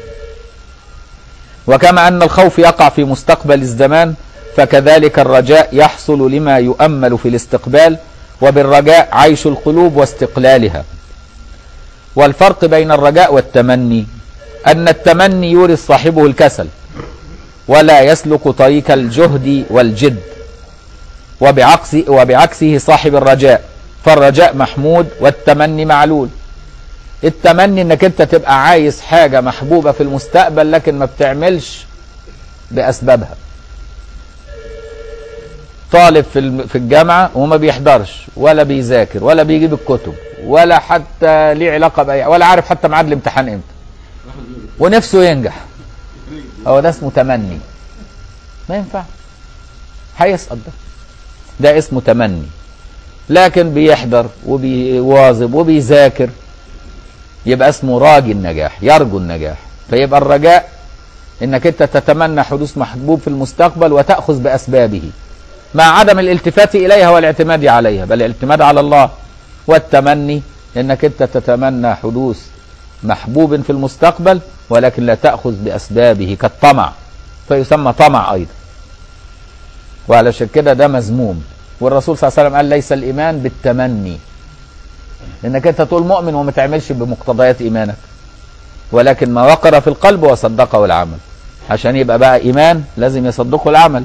وكما أن الخوف يقع في مستقبل الزمان فكذلك الرجاء يحصل لما يؤمل في الاستقبال وبالرجاء عيش القلوب واستقلالها والفرق بين الرجاء والتمني أن التمني يورث صاحبه الكسل ولا يسلك طريق الجهد والجد وبعكس وبعكسه صاحب الرجاء فالرجاء محمود والتمني معلول التمني انك انت تبقى عايز حاجة محبوبة في المستقبل لكن ما بتعملش بأسبابها طالب في الم- في الجامعة وما بيحضرش ولا بيذاكر ولا بيجيب الكتب ولا حتى ليه علاقة بأي ولا عارف حتى ميعاد الامتحان امتى ونفسه ينجح هو ده اسمه تمني ما ينفع هيسقط ده ده اسمه تمني لكن بيحضر وبيواظب وبيذاكر يبقى اسمه راجي النجاح يرجو النجاح فيبقى الرجاء انك انت تتمنى حدوث محبوب في المستقبل وتأخذ بأسبابه مع عدم الالتفات إليها والاعتماد عليها بل الاعتماد على الله والتمني انك انت تتمنى حدوث محبوب في المستقبل ولكن لا تأخذ بأسبابه كالطمع فيسمى طمع أيضا وعلشان كده ده مذموم والرسول صلى الله عليه وسلم قال ليس الإيمان بالتمني انك انت تقول مؤمن وما تعملش بمقتضيات ايمانك ولكن ما وقر في القلب وصدقه العمل عشان يبقى بقى ايمان لازم يصدقه العمل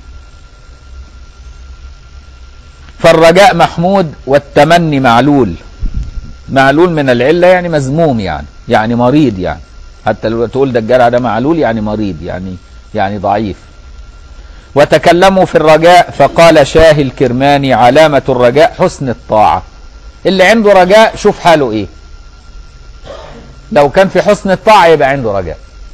فالرجاء محمود والتمني معلول معلول من العله يعني مذموم يعني يعني مريض يعني حتى لو تقول ده الجرع ده معلول يعني مريض يعني يعني ضعيف وتكلموا في الرجاء فقال شاه الكرماني علامة الرجاء حسن الطاعة اللي عنده رجاء شوف حاله ايه لو كان في حسن الطاعة يبقى عنده رجاء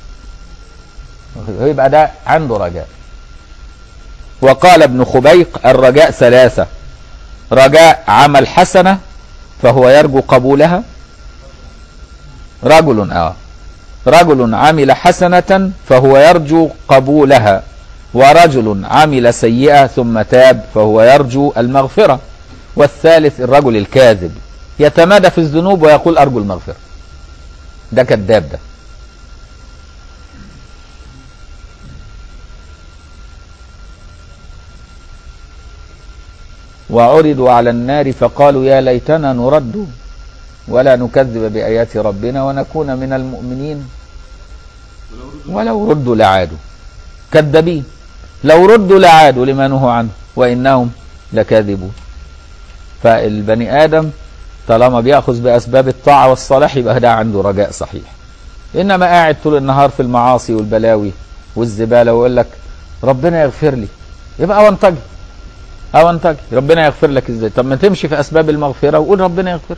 يبقى ده عنده رجاء وقال ابن خبيق الرجاء ثلاثة رجاء عمل حسنة فهو يرجو قبولها رجل اه رجل عمل حسنة فهو يرجو قبولها ورجل عمل سيئة ثم تاب فهو يرجو المغفرة والثالث الرجل الكاذب يتمادى في الذنوب ويقول أرجو المغفرة ده كذاب ده وعرضوا على النار فقالوا يا ليتنا نرد ولا نكذب بآيات ربنا ونكون من المؤمنين ولو ردوا لعادوا كذابين لو ردوا لعادوا لما نهوا عنه وإنهم لكاذبون فالبني آدم طالما بيأخذ بأسباب الطاعة والصلاح يبقى ده عنده رجاء صحيح إنما قاعد طول النهار في المعاصي والبلاوي والزبالة ويقول لك ربنا يغفر لي يبقى أونطجي أونطجي ربنا يغفر لك إزاي طب ما تمشي في أسباب المغفرة وقول ربنا يغفر لي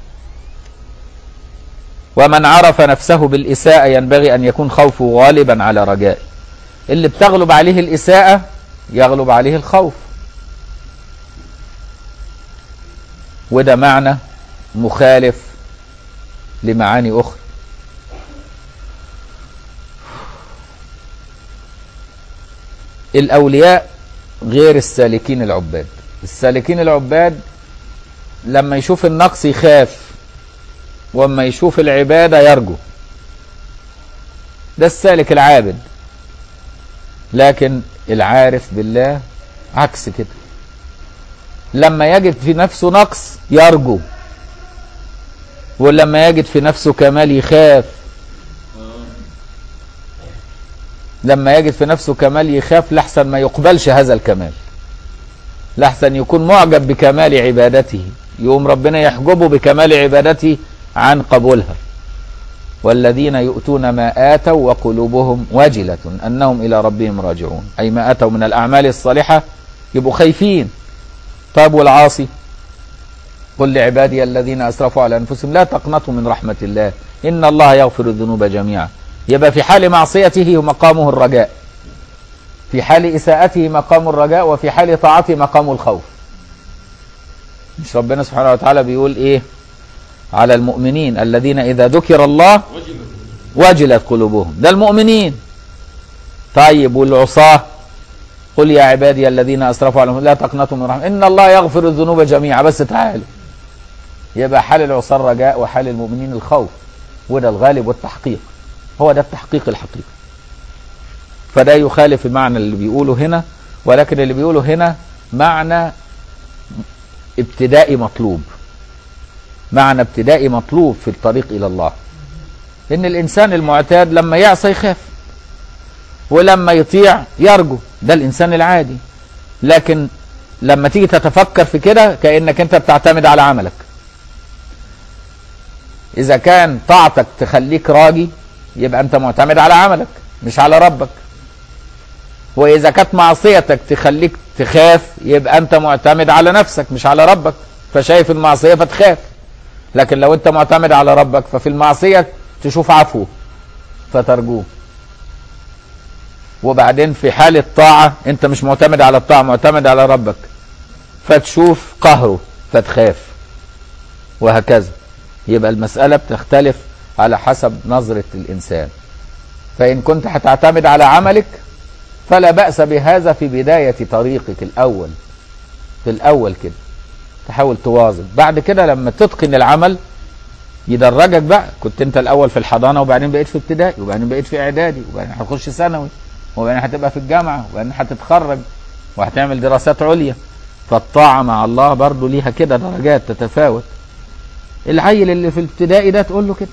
ومن عرف نفسه بالإساءة ينبغي أن يكون خوفه غالبا على رجائه اللي بتغلب عليه الإساءة يغلب عليه الخوف وده معنى مخالف لمعاني أخرى الأولياء غير السالكين العباد السالكين العباد لما يشوف النقص يخاف وما يشوف العبادة يرجو ده السالك العابد لكن العارف بالله عكس كده لما يجد في نفسه نقص يرجو ولما يجد في نفسه كمال يخاف لما يجد في نفسه كمال يخاف لحسن ما يقبلش هذا الكمال لحسن يكون معجب بكمال عبادته يقوم ربنا يحجبه بكمال عبادته عن قبولها والذين يؤتون ما آتوا وقلوبهم وجلة أنهم إلى ربهم راجعون أي ما أتوا من الأعمال الصالحة يبقوا خايفين طيب والعاصي قل لعبادي الذين أسرفوا على أنفسهم لا تقنطوا من رحمة الله إن الله يغفر الذنوب جميعا يبقى في حال معصيته مقامه الرجاء في حال إساءته مقام الرجاء وفي حال طاعته مقام الخوف مش ربنا سبحانه وتعالى بيقول إيه على المؤمنين الذين إذا ذكر الله وجلت قلوبهم ده المؤمنين طيب والعصاة قل يا عبادي الذين أسرفوا على لا تقنطوا من رحمة إن الله يغفر الذنوب جميعا بس تعالوا يبقى حال العصاة الرجاء وحال المؤمنين الخوف وده الغالب والتحقيق هو ده التحقيق الحقيقي فده يخالف المعنى اللي بيقوله هنا ولكن اللي بيقوله هنا معنى ابتدائي مطلوب معنى ابتدائي مطلوب في الطريق إلى الله ان الانسان المعتاد لما يعصى يخاف ولما يطيع يرجو ده الانسان العادي لكن لما تيجي تتفكر في كده كانك انت بتعتمد على عملك اذا كان طاعتك تخليك راجي يبقى انت معتمد على عملك مش على ربك واذا كانت معصيتك تخليك تخاف يبقى انت معتمد على نفسك مش على ربك فشايف المعصيه فتخاف لكن لو انت معتمد على ربك ففي المعصيه تشوف عفوه فترجوه وبعدين في حال الطاعه انت مش معتمد على الطاعه معتمد على ربك فتشوف قهره فتخاف وهكذا يبقى المساله بتختلف على حسب نظره الانسان فان كنت هتعتمد على عملك فلا بأس بهذا في بداية طريقك الأول في الأول كده تحاول تواظب بعد كده لما تتقن العمل يدرجك بقى كنت انت الأول في الحضانة وبعدين بقيت في ابتدائي وبعدين بقيت في إعدادي وبعدين هتخش ثانوي وبعدين هتبقى في الجامعة وبعدين هتتخرج وهتعمل دراسات عليا فالطاعة مع الله برضو ليها كده درجات تتفاوت العيل اللي في الابتدائي ده تقول له كده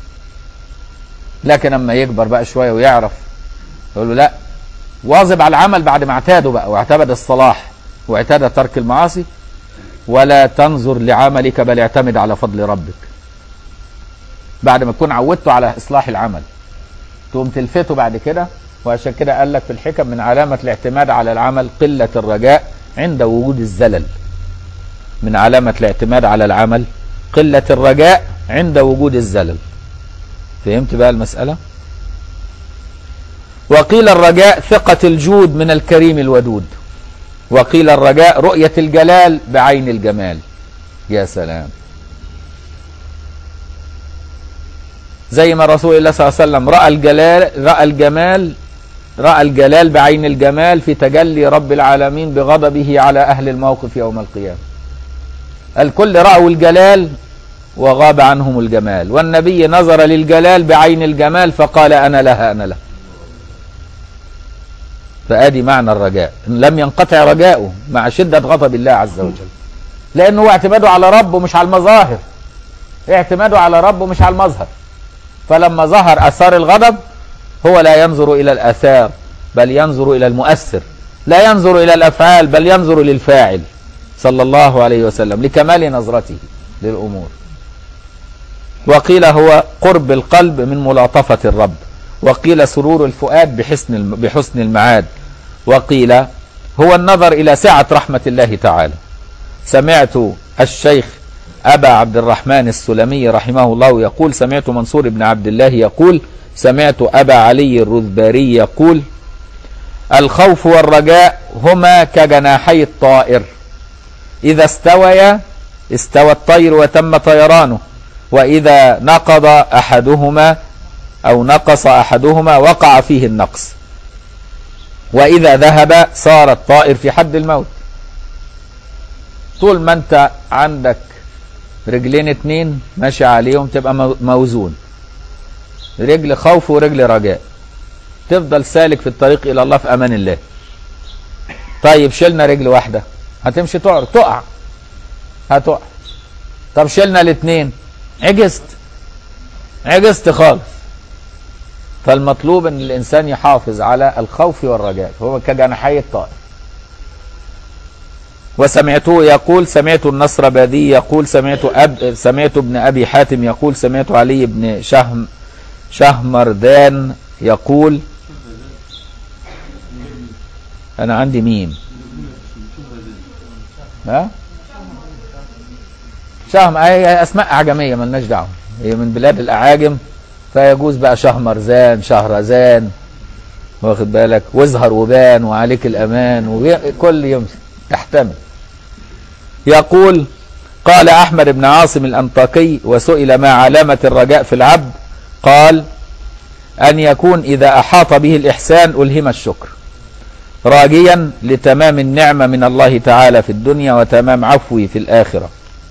لكن اما يكبر بقى شوية ويعرف يقول له لا واظب على العمل بعد ما اعتاده بقى واعتمد الصلاح واعتاد ترك المعاصي ولا تنظر لعملك بل اعتمد على فضل ربك بعد ما تكون عودته على اصلاح العمل تقوم تلفته بعد كده وعشان كده قال لك في الحكم من علامة الاعتماد على العمل قلة الرجاء عند وجود الزلل من علامة الاعتماد على العمل قلة الرجاء عند وجود الزلل فهمت بقى المسألة وقيل الرجاء ثقة الجود من الكريم الودود وقيل الرجاء رؤية الجلال بعين الجمال يا سلام زي ما رسول الله صلى الله عليه وسلم رأى الجلال رأى الجمال رأى الجلال بعين الجمال في تجلي رب العالمين بغضبه على أهل الموقف يوم القيامة الكل رأوا الجلال وغاب عنهم الجمال والنبي نظر للجلال بعين الجمال فقال أنا لها أنا لها فادي معنى الرجاء إن لم ينقطع رجاؤه مع شدة غضب الله عز وجل لأنه هو اعتماده على ربه مش على المظاهر اعتماده على ربه مش على المظهر فلما ظهر أثار الغضب هو لا ينظر إلى الآثار بل ينظر إلى المؤثر لا ينظر إلى الأفعال بل ينظر للفاعل صلى الله عليه وسلم لكمال نظرته للأمور وقيل هو قرب القلب من ملاطفة الرب وقيل سرور الفؤاد بحسن بحسن المعاد وقيل هو النظر إلى سعة رحمة الله تعالى سمعت الشيخ أبا عبد الرحمن السلمي رحمه الله يقول سمعت منصور بن عبد الله يقول سمعت أبا علي الرذباري يقول الخوف والرجاء هما كجناحي الطائر إذا استويا استوى الطير وتم طيرانه وإذا نقض أحدهما أو نقص أحدهما وقع فيه النقص وإذا ذهب صار الطائر في حد الموت طول ما أنت عندك رجلين اتنين ماشي عليهم تبقى موزون رجل خوف ورجل رجاء تفضل سالك في الطريق إلى الله في أمان الله طيب شلنا رجل واحدة هتمشي تقع تقع هتقع طب شلنا الاثنين عجزت عجزت خالص فالمطلوب ان الانسان يحافظ على الخوف والرجاء فهو كجناحي الطائر وسمعته يقول سمعت النصر بادي يقول سمعت أب سمعت ابن ابي حاتم يقول سمعت علي بن شهم شهمردان يقول انا عندي ميم ها شهم اي اسماء اعجميه ملناش دعوه هي من بلاد الاعاجم فيجوز بقى شهمرزان شهرزان واخد بالك وازهر وبان وعليك الامان وكل يوم تحتمل يقول قال احمد بن عاصم الانطاكي وسئل ما علامه الرجاء في العبد قال ان يكون اذا احاط به الاحسان الهم الشكر راجيا لتمام النعمه من الله تعالى في الدنيا وتمام عفوه في الاخره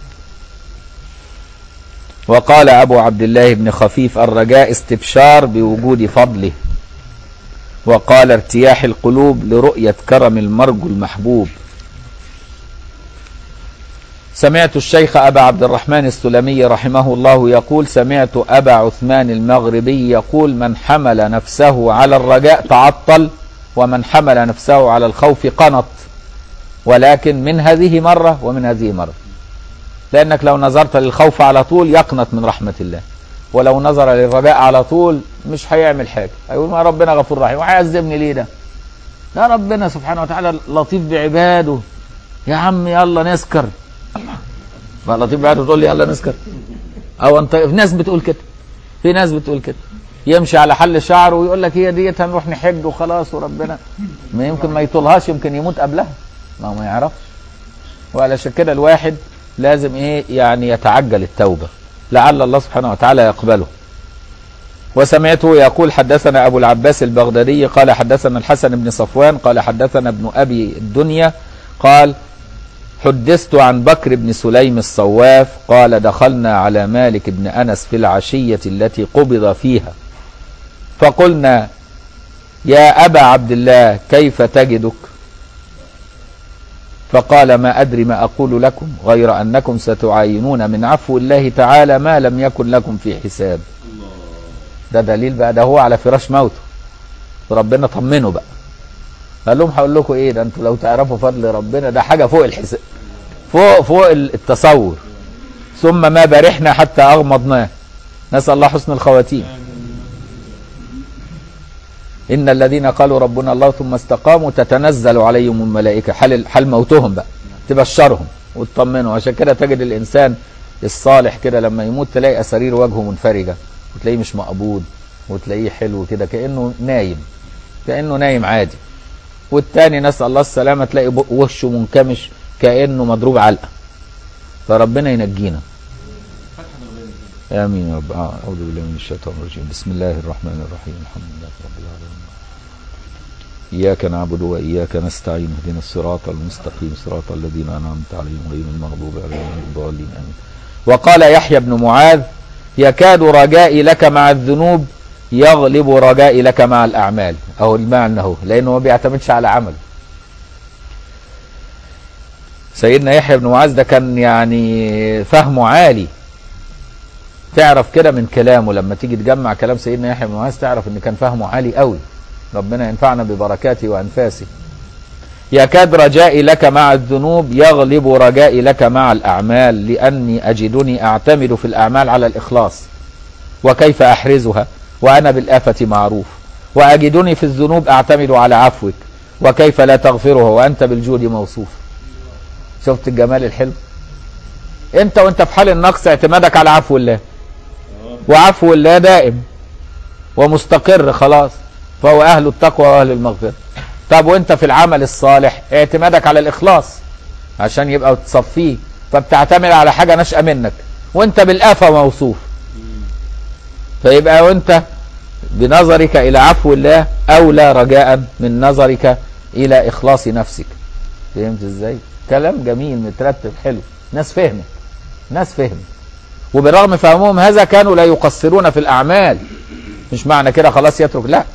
وقال أبو عبد الله بن خفيف الرجاء استبشار بوجود فضله وقال ارتياح القلوب لرؤية كرم المرجو المحبوب سمعت الشيخ أبا عبد الرحمن السلمي رحمه الله يقول سمعت أبا عثمان المغربي يقول من حمل نفسه على الرجاء تعطل ومن حمل نفسه على الخوف قنط ولكن من هذه مرة ومن هذه مرة لأنك لو نظرت للخوف على طول يقنط من رحمة الله ولو نظر للرجاء على طول مش هيعمل حاجة هيقول ما ربنا غفور رحيم وهيعذبني ليه ده ده ربنا سبحانه وتعالى لطيف بعباده يا عم يلا نسكر ما لطيف بعباده تقول لي يلا نسكر او انت في ناس بتقول كده في ناس بتقول كده يمشي على حل شعره ويقول لك هي ديت هنروح نحج وخلاص وربنا ما يمكن ما يطولهاش يمكن يموت قبلها ما هو ما يعرفش وعلشان كده الواحد لازم ايه يعني يتعجل التوبه لعل الله سبحانه وتعالى يقبله وسمعته يقول حدثنا أبو العباس البغدادي قال حدثنا الحسن بن صفوان قال حدثنا ابن أبي الدنيا قال حدثت عن بكر بن سليم الصواف قال دخلنا على مالك بن أنس في العشية التي قبض فيها فقلنا يا أبا عبد الله كيف تجدك فقال ما أدري ما أقول لكم غير أنكم ستعاينون من عفو الله تعالى ما لم يكن لكم في حساب ده دليل بقى ده هو على فراش موته ربنا طمنه بقى قال لهم هقول لكم ايه ده انتوا لو تعرفوا فضل ربنا ده حاجه فوق الحساب فوق فوق التصور ثم ما برحنا حتى اغمضناه نسال الله حسن الخواتيم ان الذين قالوا ربنا الله ثم استقاموا تتنزل عليهم الملائكه حال حال موتهم بقى تبشرهم وتطمنهم عشان كده تجد الانسان الصالح كده لما يموت تلاقي اسارير وجهه منفرجه وتلاقيه مش مقبوض وتلاقيه حلو كده كانه نايم كانه نايم عادي والتاني نسال الله السلامه تلاقي وشه منكمش كانه مضروب علقه فربنا ينجينا امين يا رب اعوذ بالله من الشيطان الرجيم بسم الله الرحمن الرحيم الحمد لله رب العالمين اياك نعبد واياك نستعين اهدنا الصراط المستقيم صراط الذين انعمت عليهم غير المغضوب عليهم ولا الضالين امين وقال يحيى بن معاذ يكاد رجائي لك مع الذنوب يغلب رجائي لك مع الاعمال اهو المعنى اهو لانه ما بيعتمدش على عمل سيدنا يحيى بن معاذ ده كان يعني فهمه عالي تعرف كده من كلامه لما تيجي تجمع كلام سيدنا يحيى بن معاذ تعرف ان كان فهمه عالي قوي ربنا ينفعنا ببركاته وانفاسه يكاد رجائي لك مع الذنوب يغلب رجائي لك مع الاعمال لاني اجدني اعتمد في الاعمال على الاخلاص وكيف احرزها وانا بالافه معروف واجدني في الذنوب اعتمد على عفوك وكيف لا تغفرها وانت بالجود موصوف شفت الجمال الحلو انت وانت في حال النقص اعتمادك على عفو الله وعفو الله دائم ومستقر خلاص فهو اهل التقوى واهل المغفره طب وانت في العمل الصالح اعتمادك على الاخلاص عشان يبقى تصفيه فبتعتمد على حاجه ناشئه منك وانت بالافه موصوف فيبقى وانت بنظرك الى عفو الله اولى رجاء من نظرك الى اخلاص نفسك فهمت ازاي كلام جميل مترتب حلو ناس فهمت ناس فهمت وبرغم فهمهم هذا كانوا لا يقصرون في الاعمال مش معنى كده خلاص يترك لا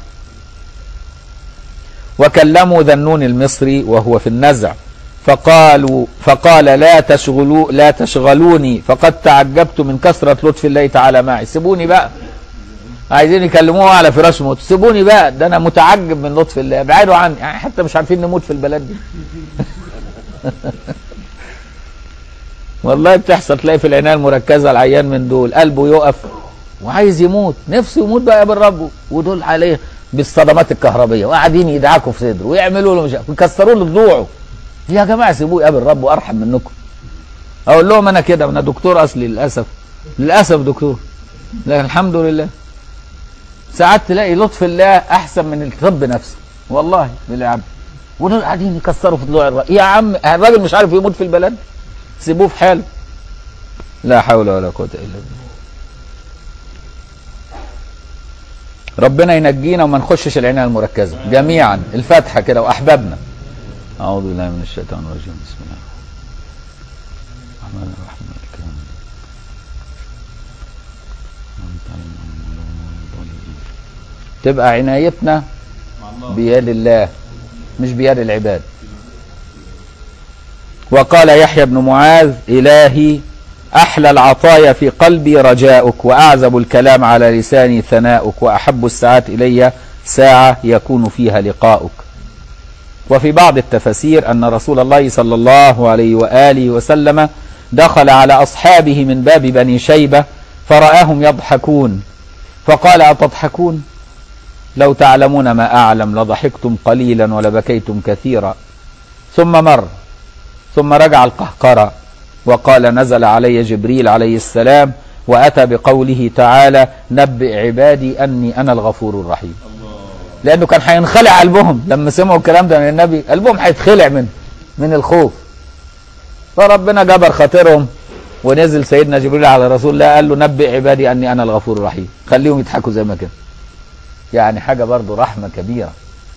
وكلموا ذنون المصري وهو في النزع فقالوا فقال لا تشغلوا لا تشغلوني فقد تعجبت من كثرة لطف الله تعالى معي سيبوني بقى عايزين يكلموه على فراش موت سيبوني بقى ده انا متعجب من لطف الله ابعدوا عني يعني حتى مش عارفين نموت في البلد دي والله بتحصل تلاقي في العنايه المركزه العيان من دول قلبه يقف وعايز يموت نفسه يموت بقى يقابل ربه ودول عليه بالصدمات الكهربيه وقاعدين يدعكوا في صدره ويعملوا له مش ويكسروا له ضلوعه يا جماعه سيبوه يقابل ربه ارحم منكم اقول لهم انا كده انا دكتور اصلي للاسف للاسف دكتور لكن الحمد لله ساعات تلاقي لطف الله احسن من الطب نفسه والله بالعبد ودول قاعدين يكسروا في ضلوع الراجل يا عم الراجل مش عارف يموت في البلد سيبوه في حاله لا حول ولا قوه الا بالله ربنا ينجينا وما نخشش العنايه المركزه جميعا الفاتحه كده واحبابنا اعوذ بالله من الشيطان الرجيم بسم الله الرحمن الرحيم مالك يوم الدين تبقى عنايتنا بيد الله مش بيد العباد وقال يحيى بن معاذ إلهي أحلى العطايا في قلبي رجاؤك وأعزب الكلام على لساني ثناؤك وأحب الساعات إلي ساعة يكون فيها لقاؤك وفي بعض التفاسير أن رسول الله صلى الله عليه وآله وسلم دخل على أصحابه من باب بني شيبة فرآهم يضحكون فقال أتضحكون لو تعلمون ما أعلم لضحكتم قليلا ولبكيتم كثيرا ثم مر ثم رجع القهقرة وقال نزل علي جبريل عليه السلام وأتى بقوله تعالى نبئ عبادي أني أنا الغفور الرحيم لأنه كان هينخلع قلبهم لما سمعوا الكلام ده من النبي قلبهم هيتخلع من من الخوف فربنا جبر خاطرهم ونزل سيدنا جبريل على رسول الله قال له نبئ عبادي أني أنا الغفور الرحيم خليهم يضحكوا زي ما كده يعني حاجة برضو رحمة كبيرة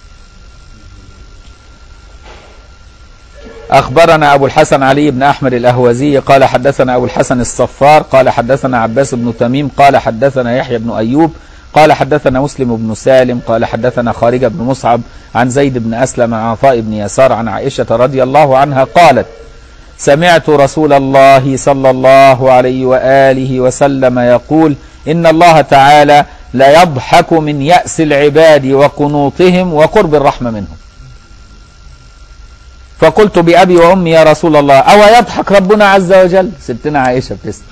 أخبرنا أبو الحسن علي بن أحمد الأهوزي قال حدثنا أبو الحسن الصفار قال حدثنا عباس بن تميم قال حدثنا يحيى بن أيوب قال حدثنا مسلم بن سالم قال حدثنا خارجة بن مصعب عن زيد بن أسلم عن عطاء بن يسار عن عائشة رضي الله عنها قالت سمعت رسول الله صلى الله عليه وآله وسلم يقول إن الله تعالى لا يضحك من يأس العباد وقنوطهم وقرب الرحمة منهم فقلت بأبي وأمي يا رسول الله أو يضحك ربنا عز وجل ستنا عائشة بتسأل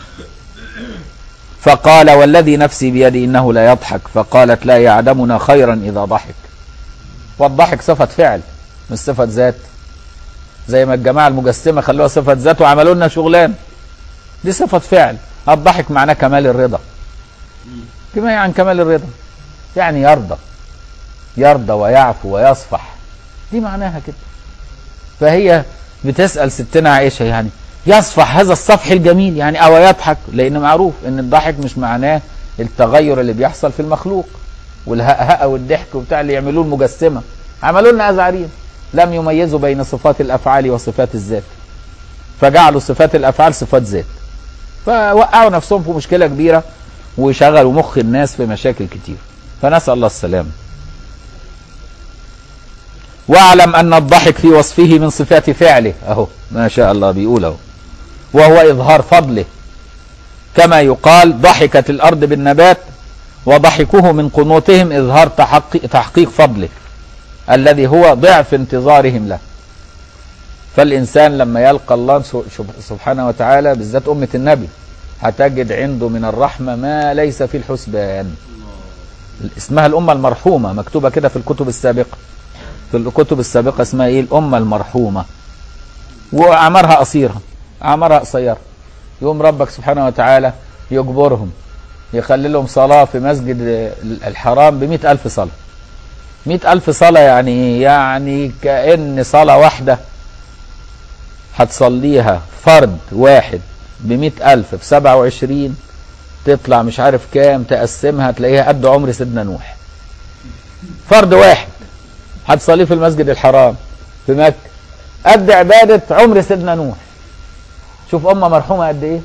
فقال والذي نفسي بيدي إنه لا يضحك فقالت لا يعدمنا خيرا إذا ضحك والضحك صفة فعل مش صفة ذات زي ما الجماعة المجسمة خلوها صفة ذات وعملوا لنا شغلان دي صفة فعل الضحك معناه كمال الرضا كما عن كمال الرضا يعني يرضى يرضى ويعفو ويصفح دي معناها كده فهي بتسأل ستنا عائشة يعني يصفح هذا الصفح الجميل يعني أو يضحك لأن معروف أن الضحك مش معناه التغير اللي بيحصل في المخلوق والهقهقة والضحك وبتاع اللي يعملوه المجسمة عملوا لنا أزعرين لم يميزوا بين صفات الأفعال وصفات الذات فجعلوا صفات الأفعال صفات ذات فوقعوا نفسهم في مشكلة كبيرة وشغلوا مخ الناس في مشاكل كتير فنسأل الله السلامه واعلم أن الضحك في وصفه من صفات فعله أهو ما شاء الله بيقول أهو وهو إظهار فضله كما يقال ضحكت الأرض بالنبات وضحكه من قنوتهم إظهار تحقيق, تحقيق فضله الذي هو ضعف انتظارهم له فالإنسان لما يلقى الله سبحانه وتعالى بالذات أمة النبي هتجد عنده من الرحمة ما ليس في الحسبان اسمها الأمة المرحومة مكتوبة كده في الكتب السابقة في الكتب السابقة اسمها ايه الأمة المرحومة وأعمارها قصيرة أعمارها قصيرة يوم ربك سبحانه وتعالى يجبرهم يخلي لهم صلاة في مسجد الحرام بمئة ألف صلاة مئة ألف صلاة يعني يعني كأن صلاة واحدة هتصليها فرد واحد بمئة ألف بسبعة وعشرين تطلع مش عارف كام تقسمها تلاقيها قد عمر سيدنا نوح فرد واحد هتصليه في المسجد الحرام في مكة قد عبادة عمر سيدنا نوح شوف أمة مرحومة قد إيه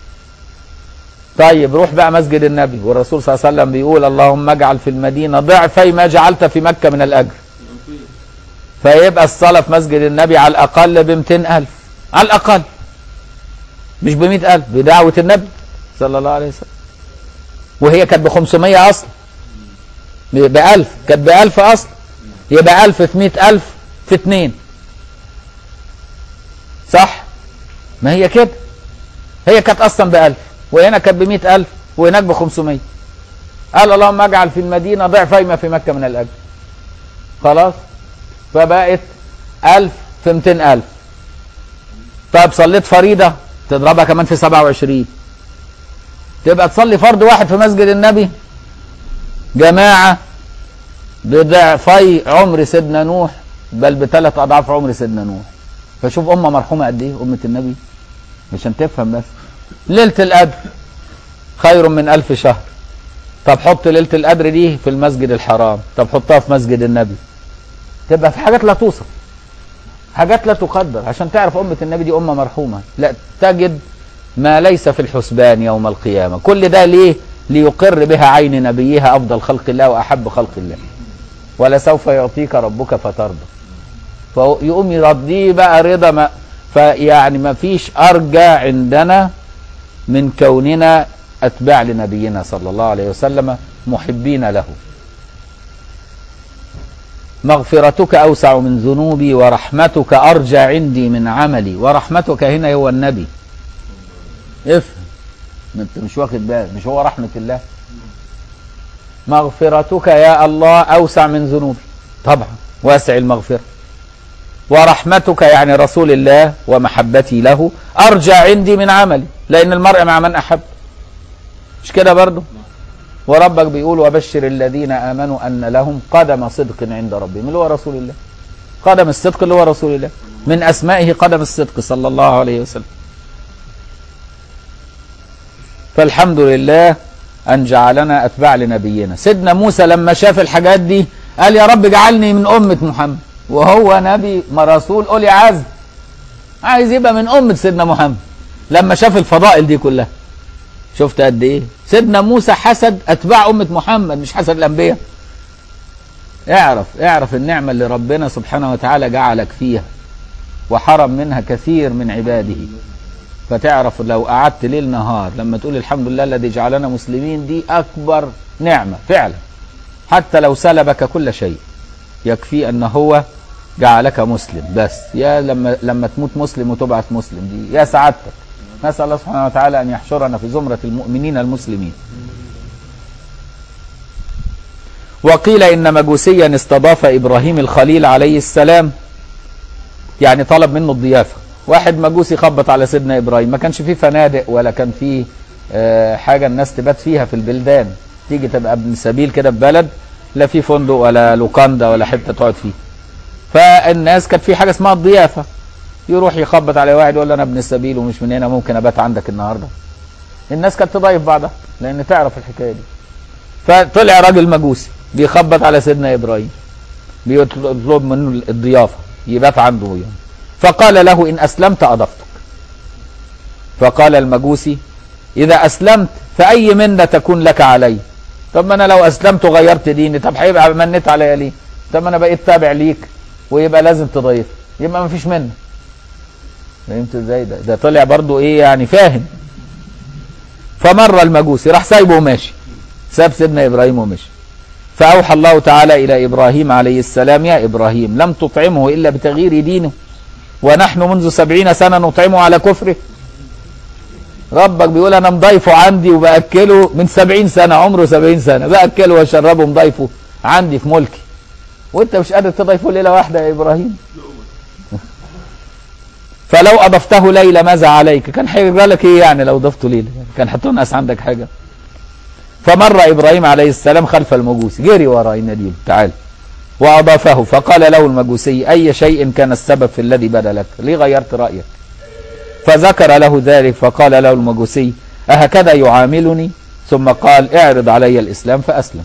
طيب روح بقى مسجد النبي والرسول صلى الله عليه وسلم بيقول اللهم اجعل في المدينة ضعفي ما جعلت في مكة من الأجر فيبقى الصلاة في مسجد النبي على الأقل ب ألف على الأقل مش ب ألف بدعوة النبي صلى الله عليه وسلم وهي كانت ب 500 أصلا ب 1000 كانت ب 1000 أصلا يبقى ألف في مئة ألف في اتنين صح ما هي كده هي كانت أصلا بألف وهنا كانت بمئة ألف وهناك بخمسمية قال اللهم اجعل في المدينة ضعفي ما في مكة من الأجر خلاص فبقت ألف في مئتين ألف طيب صليت فريضة تضربها كمان في سبعة وعشرين تبقى تصلي فرض واحد في مسجد النبي جماعة بضعفي عمر سيدنا نوح بل بثلاث اضعاف عمر سيدنا نوح فشوف امه مرحومه قد ايه امه النبي عشان تفهم بس ليله القدر خير من ألف شهر طب حط ليله القدر دي في المسجد الحرام طب حطها في مسجد النبي تبقى في حاجات لا توصف حاجات لا تقدر عشان تعرف أمة النبي دي أمة مرحومة لا تجد ما ليس في الحسبان يوم القيامة كل ده ليه ليقر بها عين نبيها أفضل خلق الله وأحب خلق الله ولسوف يعطيك ربك فترضى فيقوم يرضيه بقى رضا ما فيعني ما فيش أرجى عندنا من كوننا أتباع لنبينا صلى الله عليه وسلم محبين له مغفرتك أوسع من ذنوبي ورحمتك أرجى عندي من عملي ورحمتك هنا هو النبي افهم ما انت مش واخد بالك مش هو رحمة الله مغفرتك يا الله أوسع من ذنوبي طبعا واسع المغفرة ورحمتك يعني رسول الله ومحبتي له أرجى عندي من عملي لأن المرء مع من أحب مش كده برضه وربك بيقول وبشر الذين آمنوا أن لهم قدم صدق عند ربهم اللي هو رسول الله قدم الصدق اللي هو رسول الله من أسمائه قدم الصدق صلى الله عليه وسلم فالحمد لله أن جعلنا أتباع لنبينا سيدنا موسى لما شاف الحاجات دي قال يا رب اجعلني من أمة محمد وهو نبي ما رسول أولي عزم عايز يبقى من أمة سيدنا محمد لما شاف الفضائل دي كلها شفت قد ايه سيدنا موسى حسد اتباع امه محمد مش حسد الانبياء اعرف اعرف النعمه اللي ربنا سبحانه وتعالى جعلك فيها وحرم منها كثير من عباده فتعرف لو قعدت ليل نهار لما تقول الحمد لله الذي جعلنا مسلمين دي اكبر نعمه فعلا حتى لو سلبك كل شيء يكفي ان هو جعلك مسلم بس يا لما لما تموت مسلم وتبعث مسلم دي يا سعادتك نسأل الله سبحانه وتعالى أن يحشرنا في زمرة المؤمنين المسلمين وقيل إن مجوسيا استضاف إبراهيم الخليل عليه السلام يعني طلب منه الضيافة واحد مجوسي خبط على سيدنا إبراهيم ما كانش فيه فنادق ولا كان فيه آه حاجة الناس تبات فيها في البلدان تيجي تبقى ابن سبيل كده في بلد لا في فندق ولا لوكاندا ولا حتة تقعد فيه فالناس كانت في حاجة اسمها الضيافة يروح يخبط على واحد يقول له انا ابن السبيل ومش من هنا ممكن ابات عندك النهارده الناس كانت تضايف بعضها لان تعرف الحكايه دي فطلع راجل مجوسي بيخبط على سيدنا ابراهيم بيطلب منه الضيافه يبات عنده يعني فقال له ان اسلمت اضفتك فقال المجوسي اذا اسلمت فاي منه تكون لك علي طب ما انا لو اسلمت وغيرت ديني طب هيبقى منت عليا ليه طب ما انا بقيت تابع ليك ويبقى لازم تضيف يبقى ما فيش منه فهمت ازاي ده ده طلع برضو ايه يعني فاهم فمر المجوسي راح سايبه وماشي ساب سيدنا ابراهيم ومشي فاوحى الله تعالى الى ابراهيم عليه السلام يا ابراهيم لم تطعمه الا بتغيير دينه ونحن منذ سبعين سنه نطعمه على كفره ربك بيقول انا مضيفه عندي وباكله من سبعين سنه عمره سبعين سنه باكله واشربه مضيفه عندي في ملكي وانت مش قادر تضيفه ليله واحده يا ابراهيم فلو اضفته ليلى ماذا عليك كان هيجرى لك ايه يعني لو ضفته ليلى كان هتنقص عندك حاجه فمر ابراهيم عليه السلام خلف المجوس جري وراه يناديه تعال واضافه فقال له المجوسي اي شيء كان السبب في الذي بدا لك ليه غيرت رايك فذكر له ذلك فقال له المجوسي اهكذا يعاملني ثم قال اعرض علي الاسلام فاسلم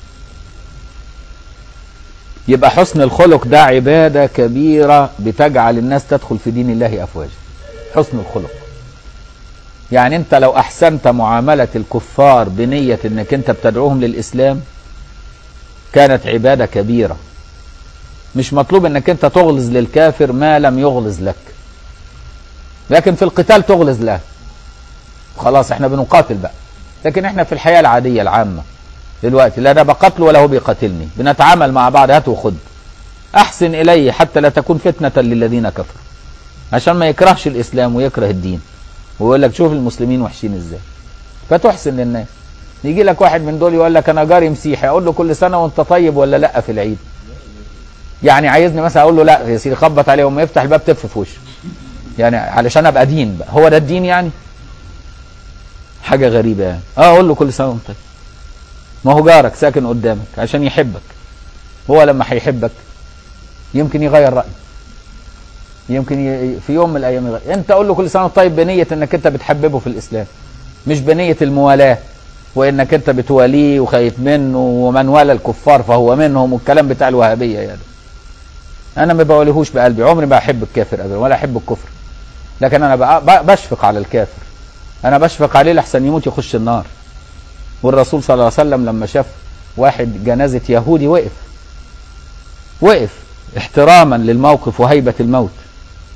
يبقى حسن الخلق ده عبادة كبيرة بتجعل الناس تدخل في دين الله أفواجا حسن الخلق يعني انت لو احسنت معاملة الكفار بنية انك انت بتدعوهم للاسلام كانت عبادة كبيرة مش مطلوب انك انت تغلظ للكافر ما لم يغلظ لك لكن في القتال تغلظ له خلاص احنا بنقاتل بقى لكن احنا في الحياة العادية العامة دلوقتي لا انا بقتله ولا هو بيقاتلني بنتعامل مع بعض هات وخد احسن اليه حتى لا تكون فتنة للذين كفروا عشان ما يكرهش الاسلام ويكره الدين ويقول لك شوف المسلمين وحشين ازاي فتحسن للناس يجي لك واحد من دول يقول لك انا جاري مسيحي اقول له كل سنه وانت طيب ولا لا في العيد يعني عايزني مثلا اقول له لا يا سيدي خبط عليه وما يفتح الباب تف في وشه يعني علشان ابقى دين بقى هو ده الدين يعني حاجه غريبه يعني اه اقول له كل سنه وانت طيب ما هو جارك ساكن قدامك عشان يحبك هو لما هيحبك يمكن يغير رايه يمكن ي... في يوم من الايام يغير انت قول له كل سنه طيب بنيه انك انت بتحببه في الاسلام مش بنيه الموالاه وانك انت بتواليه وخايف منه ومن والى الكفار فهو منهم والكلام بتاع الوهابيه يعني انا ما بواليهوش بقلبي عمري ما احب الكافر ابدا ولا احب الكفر لكن انا ب... بشفق على الكافر انا بشفق عليه لحسن يموت يخش النار والرسول صلى الله عليه وسلم لما شاف واحد جنازة يهودي وقف وقف احتراما للموقف وهيبة الموت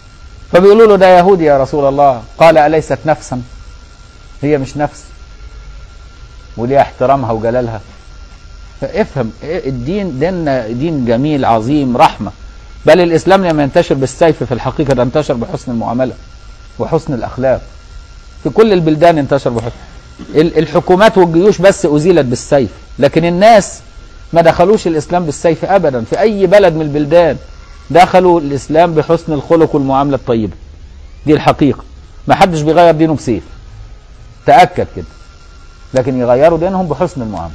فبيقولوا له ده يهودي يا رسول الله قال أليست نفسا هي مش نفس وليها احترامها وجلالها فافهم إيه الدين دين دين جميل عظيم رحمة بل الإسلام لما ينتشر بالسيف في الحقيقة ده انتشر بحسن المعاملة وحسن الأخلاق في كل البلدان انتشر بحسن ال- الحكومات والجيوش بس أزيلت بالسيف لكن الناس ما دخلوش الإسلام بالسيف أبدا في أي بلد من البلدان دخلوا الإسلام بحسن الخلق والمعاملة الطيبة دي الحقيقة ما حدش بيغير دينه بسيف تأكد كده لكن يغيروا دينهم بحسن المعاملة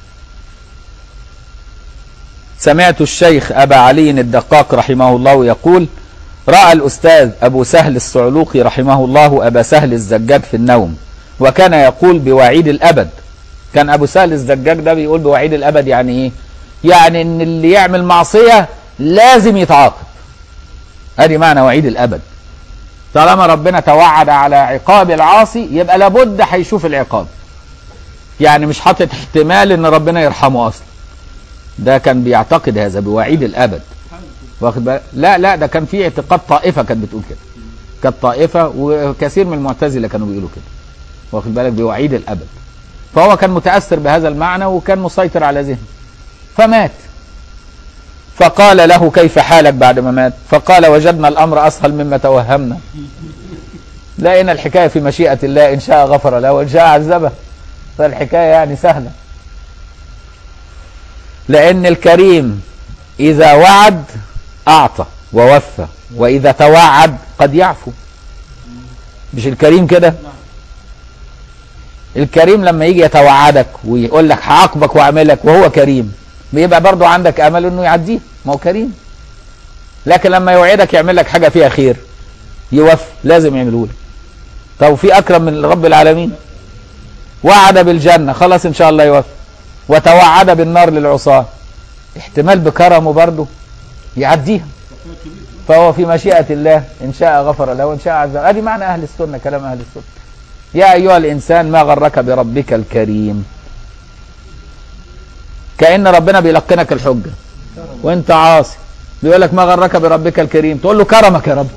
سمعت الشيخ أبا علي الدقاق رحمه الله يقول رأى الأستاذ أبو سهل الصعلوقي رحمه الله أبا سهل الزجاج في النوم وكان يقول بوعيد الأبد كان أبو سهل الزجاج ده بيقول بوعيد الأبد يعني إيه يعني إن اللي يعمل معصية لازم يتعاقب ادي معنى وعيد الأبد طالما ربنا توعد على عقاب العاصي يبقى لابد هيشوف العقاب يعني مش حاطط احتمال ان ربنا يرحمه اصلا ده كان بيعتقد هذا بوعيد الابد واخد بالك لا لا ده كان في اعتقاد طائفه كانت بتقول كده كانت طائفه وكثير من المعتزله كانوا بيقولوا كده واخد بالك بوعيد الابد فهو كان متاثر بهذا المعنى وكان مسيطر على ذهنه فمات فقال له كيف حالك بعد ما مات فقال وجدنا الامر اسهل مما توهمنا لقينا الحكايه في مشيئه الله ان شاء غفر له وان شاء عذبه فالحكايه يعني سهله لان الكريم اذا وعد اعطى ووفى واذا توعد قد يعفو مش الكريم كده الكريم لما يجي يتوعدك ويقول لك هعاقبك واعملك وهو كريم بيبقى برضو عندك امل انه يعديه ما هو كريم لكن لما يوعدك يعمل لك حاجه فيها خير يوفي لازم يعمله لك طب في اكرم من رب العالمين وعد بالجنه خلاص ان شاء الله يوفي وتوعد بالنار للعصاه احتمال بكرمه برضه يعديها فهو في مشيئه الله ان شاء غفر له وان شاء عذب ادي معنى اهل السنه كلام اهل السنه يا ايها الانسان ما غرك بربك الكريم كأن ربنا بيلقنك الحجة وانت عاصي بيقول لك ما غرك بربك الكريم تقول له كرمك يا رب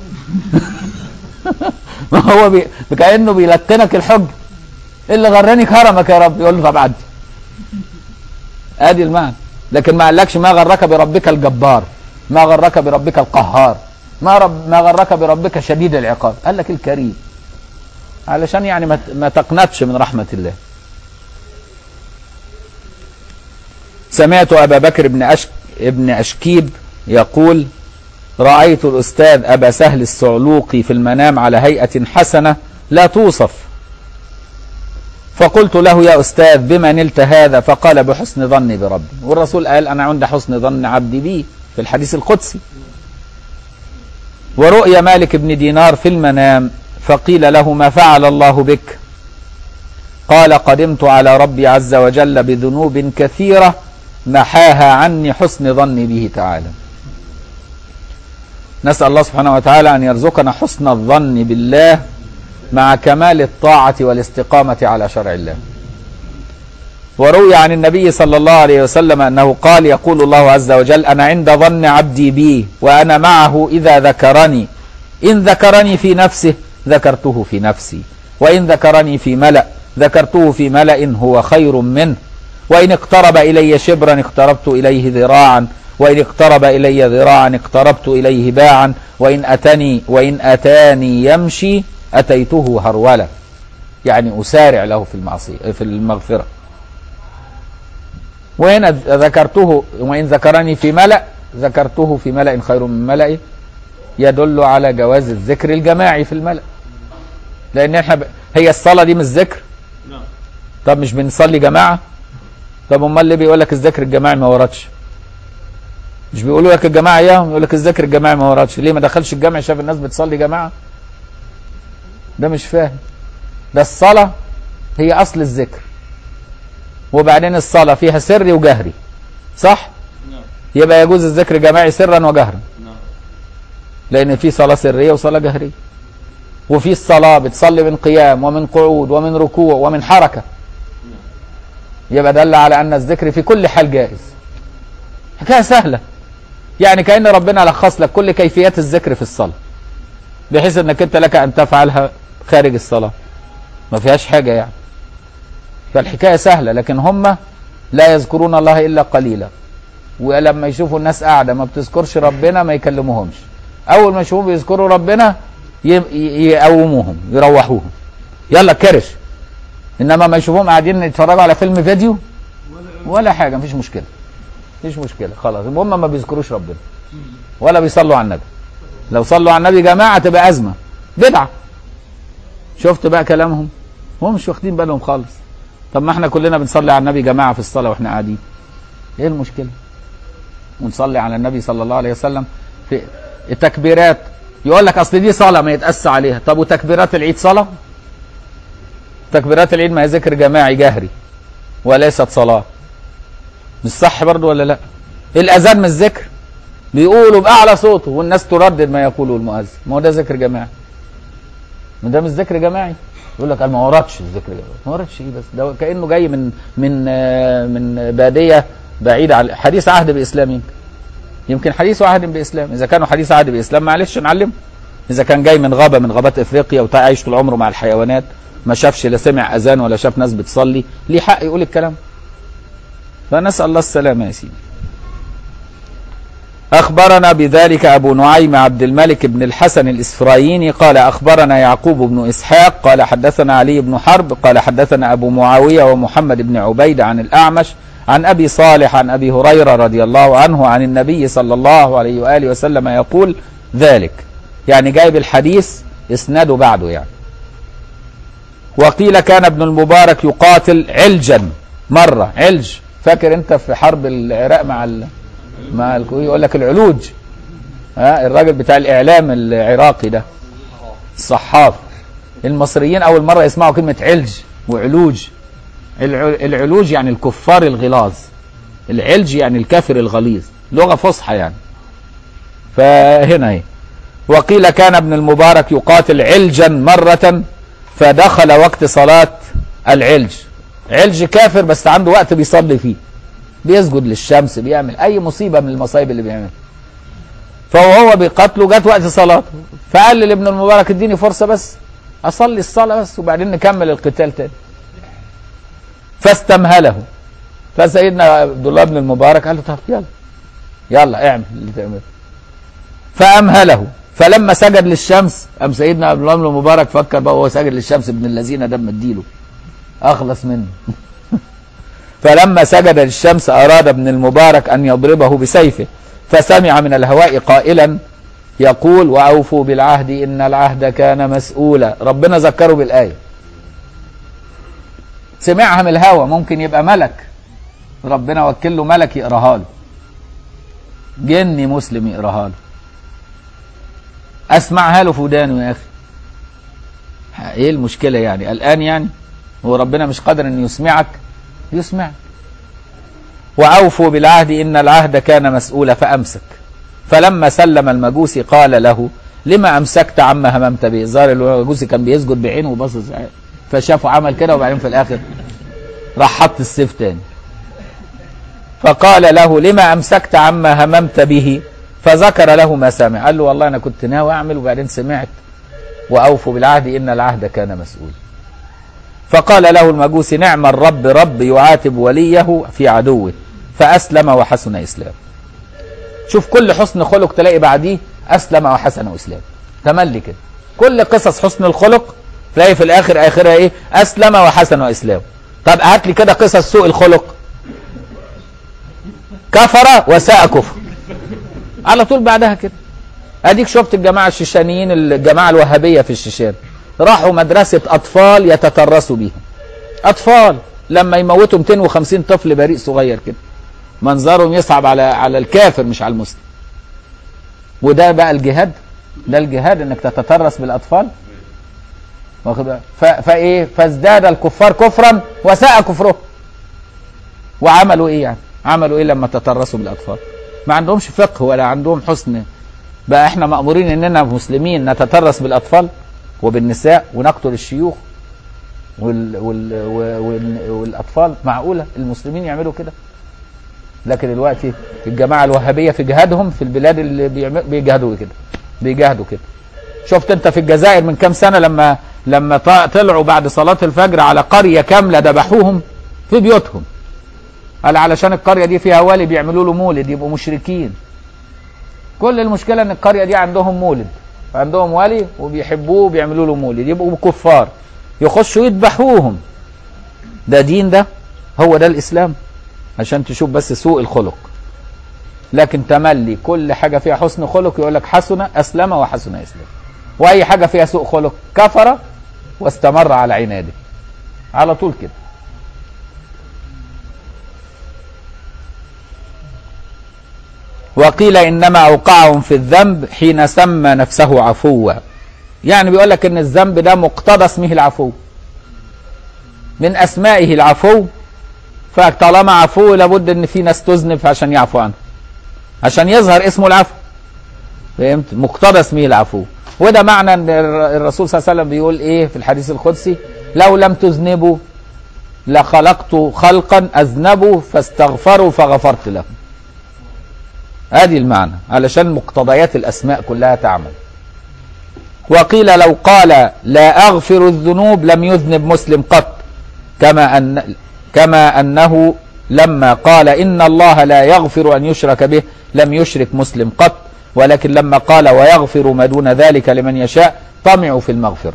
ما هو بي... كأنه بيلقنك الحجة اللي غرني كرمك يا رب يقول له طب عدي ادي المعنى لكن ما قالكش ما غرك بربك الجبار ما غرك بربك القهار ما رب ما غرك بربك شديد العقاب قال لك الكريم علشان يعني ما ما تقنطش من رحمة الله سمعت أبا بكر بن أشك ابن أشكيب يقول رأيت الأستاذ أبا سهل الصعلوقي في المنام على هيئة حسنة لا توصف فقلت له يا أستاذ بما نلت هذا فقال بحسن ظني بربي والرسول قال أنا عند حسن ظن عبدي بي في الحديث القدسي ورؤيا مالك بن دينار في المنام فقيل له ما فعل الله بك قال قدمت على ربي عز وجل بذنوب كثيرة محاها عني حسن ظني به تعالى نسأل الله سبحانه وتعالى أن يرزقنا حسن الظن بالله مع كمال الطاعة والاستقامة على شرع الله وروي عن النبي صلى الله عليه وسلم أنه قال يقول الله عز وجل أنا عند ظن عبدي بي وأنا معه إذا ذكرني إن ذكرني في نفسه ذكرته في نفسي وإن ذكرني في ملأ ذكرته في ملأ هو خير منه وإن اقترب إلي شبرا اقتربت إليه ذراعا وإن اقترب إلي ذراعا اقتربت إليه باعا وإن أتني وإن أتاني يمشي أتيته هرولة يعني أسارع له في المعصية في المغفرة وإن ذكرته وإن ذكرني في ملأ ذكرته في ملأ خير من ملأ يدل على جواز الذكر الجماعي في الملأ لأن احنا ب... هي الصلاة دي مش ذكر طب مش بنصلي جماعة طب امال اللي بيقول لك الذكر الجماعي ما وردش مش بيقولوا لك الجماعة اياهم يقول لك الذكر الجماعي ما وردش ليه ما دخلش الجامع شاف الناس بتصلي جماعة ده مش فاهم ده الصلاة هي أصل الذكر وبعدين الصلاة فيها سري وجهري صح يبقى يجوز الذكر جماعي سرا وجهرا لأن في صلاة سرية وصلاة جهرية وفي الصلاة بتصلي من قيام ومن قعود ومن ركوع ومن حركة يبقى دل على أن الذكر في كل حال جائز حكاية سهلة يعني كأن ربنا لخص لك كل كيفيات الذكر في الصلاة بحيث انك انت لك ان تفعلها خارج الصلاة ما فيهاش حاجة يعني فالحكاية سهلة لكن هم لا يذكرون الله الا قليلا ولما يشوفوا الناس قاعدة ما بتذكرش ربنا ما يكلموهمش اول ما يشوفوا بيذكروا ربنا ي- ي- يقوموهم يروحوهم يلا كرش انما ما يشوفوهم قاعدين يتفرجوا على فيلم فيديو ولا حاجه مفيش مشكله مفيش مشكله خلاص المهم ما بيذكروش ربنا ولا بيصلوا على النبي لو صلوا على النبي جماعه تبقى ازمه بدعه شفت بقى كلامهم هم مش واخدين بالهم خالص طب ما احنا كلنا بنصلي على النبي جماعه في الصلاه واحنا قاعدين ايه المشكله ونصلي على النبي صلى الله عليه وسلم في التكبيرات يقول لك اصل دي صلاه ما يتأسى عليها طب وتكبيرات العيد صلاه تكبيرات العيد ما هي ذكر جماعي جهري وليست صلاه مش صح برضه ولا لا الاذان مش ذكر بيقولوا باعلى صوته والناس تردد ما يقوله المؤذن ما هو ده ذكر جماعي ما ده مش ذكر جماعي يقول لك أنا ما وردش الذكر جماعي ما وردش ايه بس ده كانه جاي من من آه، من باديه بعيده عن حديث عهد باسلام يمكن يمكن حديث عهد باسلام اذا كانوا حديث عهد باسلام معلش نعلمه اذا كان جاي من غابه من غابات افريقيا وعايش طول عمره مع الحيوانات ما شافش لا سمع اذان ولا شاف ناس بتصلي ليه حق يقول الكلام فنسال الله السلامه يا سيدي أخبرنا بذلك أبو نعيم عبد الملك بن الحسن الإسفرايني قال أخبرنا يعقوب بن إسحاق قال حدثنا علي بن حرب قال حدثنا أبو معاوية ومحمد بن عبيد عن الأعمش عن أبي صالح عن أبي هريرة رضي الله عنه عن النبي صلى الله عليه وآله وسلم يقول ذلك يعني جايب الحديث اسناده بعده يعني وقيل كان ابن المبارك يقاتل علجا مرة علج فاكر انت في حرب العراق مع ال... مع الكويت يقول لك العلوج ها الراجل بتاع الاعلام العراقي ده الصحاف المصريين اول مره يسمعوا كلمه علج وعلوج الع- العلوج يعني الكفار الغلاظ العلج يعني الكافر الغليظ لغه فصحى يعني فهنا اهي وقيل كان ابن المبارك يقاتل علجا مرة فدخل وقت صلاة العلج علج كافر بس عنده وقت بيصلي فيه بيسجد للشمس بيعمل اي مصيبة من المصايب اللي بيعملها فهو بيقاتله جت وقت صلاته فقال لابن المبارك اديني فرصة بس اصلي الصلاة بس وبعدين نكمل القتال تاني فاستمهله فسيدنا عبد الله بن المبارك قال له طب يلا يلا اعمل اللي تعمله فامهله فلما سجد للشمس قام سيدنا عبد الله بن المبارك فكر بقى وهو ساجد للشمس ابن الذين ده مديله اخلص منه فلما سجد للشمس اراد ابن المبارك ان يضربه بسيفه فسمع من الهواء قائلا يقول واوفوا بالعهد ان العهد كان مسؤولا ربنا ذكره بالايه سمعها من الهوى ممكن يبقى ملك ربنا وكل له ملك يقراها له جني مسلم يقراها له اسمعها له في ودانه يا اخي ايه المشكله يعني الان يعني هو ربنا مش قادر ان يسمعك يسمعك واوفوا بالعهد ان العهد كان مسؤولا فامسك فلما سلم المجوسي قال له لما امسكت عما هممت به الظاهر المجوسي كان بيسجد بعينه وباصص فشافه عمل كده وبعدين في الاخر راح حط السيف تاني فقال له لما امسكت عما هممت به فذكر له ما سمع قال له والله انا كنت ناوي اعمل وبعدين سمعت واوفوا بالعهد ان العهد كان مسؤولا فقال له المجوس نعم الرب رب يعاتب وليه في عدوه فاسلم وحسن اسلام شوف كل حسن خلق تلاقي بعديه اسلم وحسن اسلام تملي كده كل قصص حسن الخلق تلاقي في الاخر اخرها ايه اسلم وحسن اسلام طب هات لي كده قصص سوء الخلق كفر وساء كفر على طول بعدها كده اديك شفت الجماعه الشيشانيين الجماعه الوهابيه في الشيشان راحوا مدرسه اطفال يتترسوا بيها اطفال لما يموتوا 250 طفل بريء صغير كده منظرهم يصعب على على الكافر مش على المسلم وده بقى الجهاد ده الجهاد انك تتترس بالاطفال واخد بالك؟ ف- فايه فازداد الكفار كفرا وساء كفرهم وعملوا ايه يعني عملوا ايه لما تترسوا بالاطفال ما عندهمش فقه ولا عندهم حسن بقى احنا مأمورين اننا مسلمين نتترس بالاطفال وبالنساء ونقتل الشيوخ وال وال وال والاطفال معقوله المسلمين يعملوا كده لكن دلوقتي الجماعه الوهابيه في جهادهم في البلاد اللي بيعمل- بيجاهدوا كده بيجاهدوا كده شفت انت في الجزائر من كام سنة لما لما طلعوا بعد صلاة الفجر على قرية كاملة ذبحوهم في بيوتهم قال علشان القرية دي فيها والي بيعملوا له مولد يبقوا مشركين كل المشكلة ان القرية دي عندهم مولد عندهم ولي وبيحبوه وبيعملوا له مولد يبقوا كفار يخشوا يذبحوهم ده دين ده هو ده الاسلام عشان تشوف بس سوء الخلق لكن تملي كل حاجة فيها حسن خلق يقول لك حسن أسلم وحسن إسلام وأي حاجة فيها سوء خلق كفر واستمر على عناده على طول كده وقيل إنما أوقعهم في الذنب حين سمى نفسه عفوا يعني بيقول لك إن الذنب ده مقتضى اسمه العفو من أسمائه العفو فطالما عفو لابد إن في ناس تذنب عشان يعفو عنه عشان يظهر اسمه العفو فهمت مقتضى اسمه العفو وده معنى ان الرسول صلى الله عليه وسلم بيقول ايه في الحديث القدسي لو لم تذنبوا لخلقت خلقا اذنبوا فاستغفروا فغفرت لهم هذه المعنى علشان مقتضيات الاسماء كلها تعمل وقيل لو قال لا اغفر الذنوب لم يذنب مسلم قط كما ان كما انه لما قال ان الله لا يغفر ان يشرك به لم يشرك مسلم قط ولكن لما قال ويغفر ما دون ذلك لمن يشاء طمعوا في المغفرة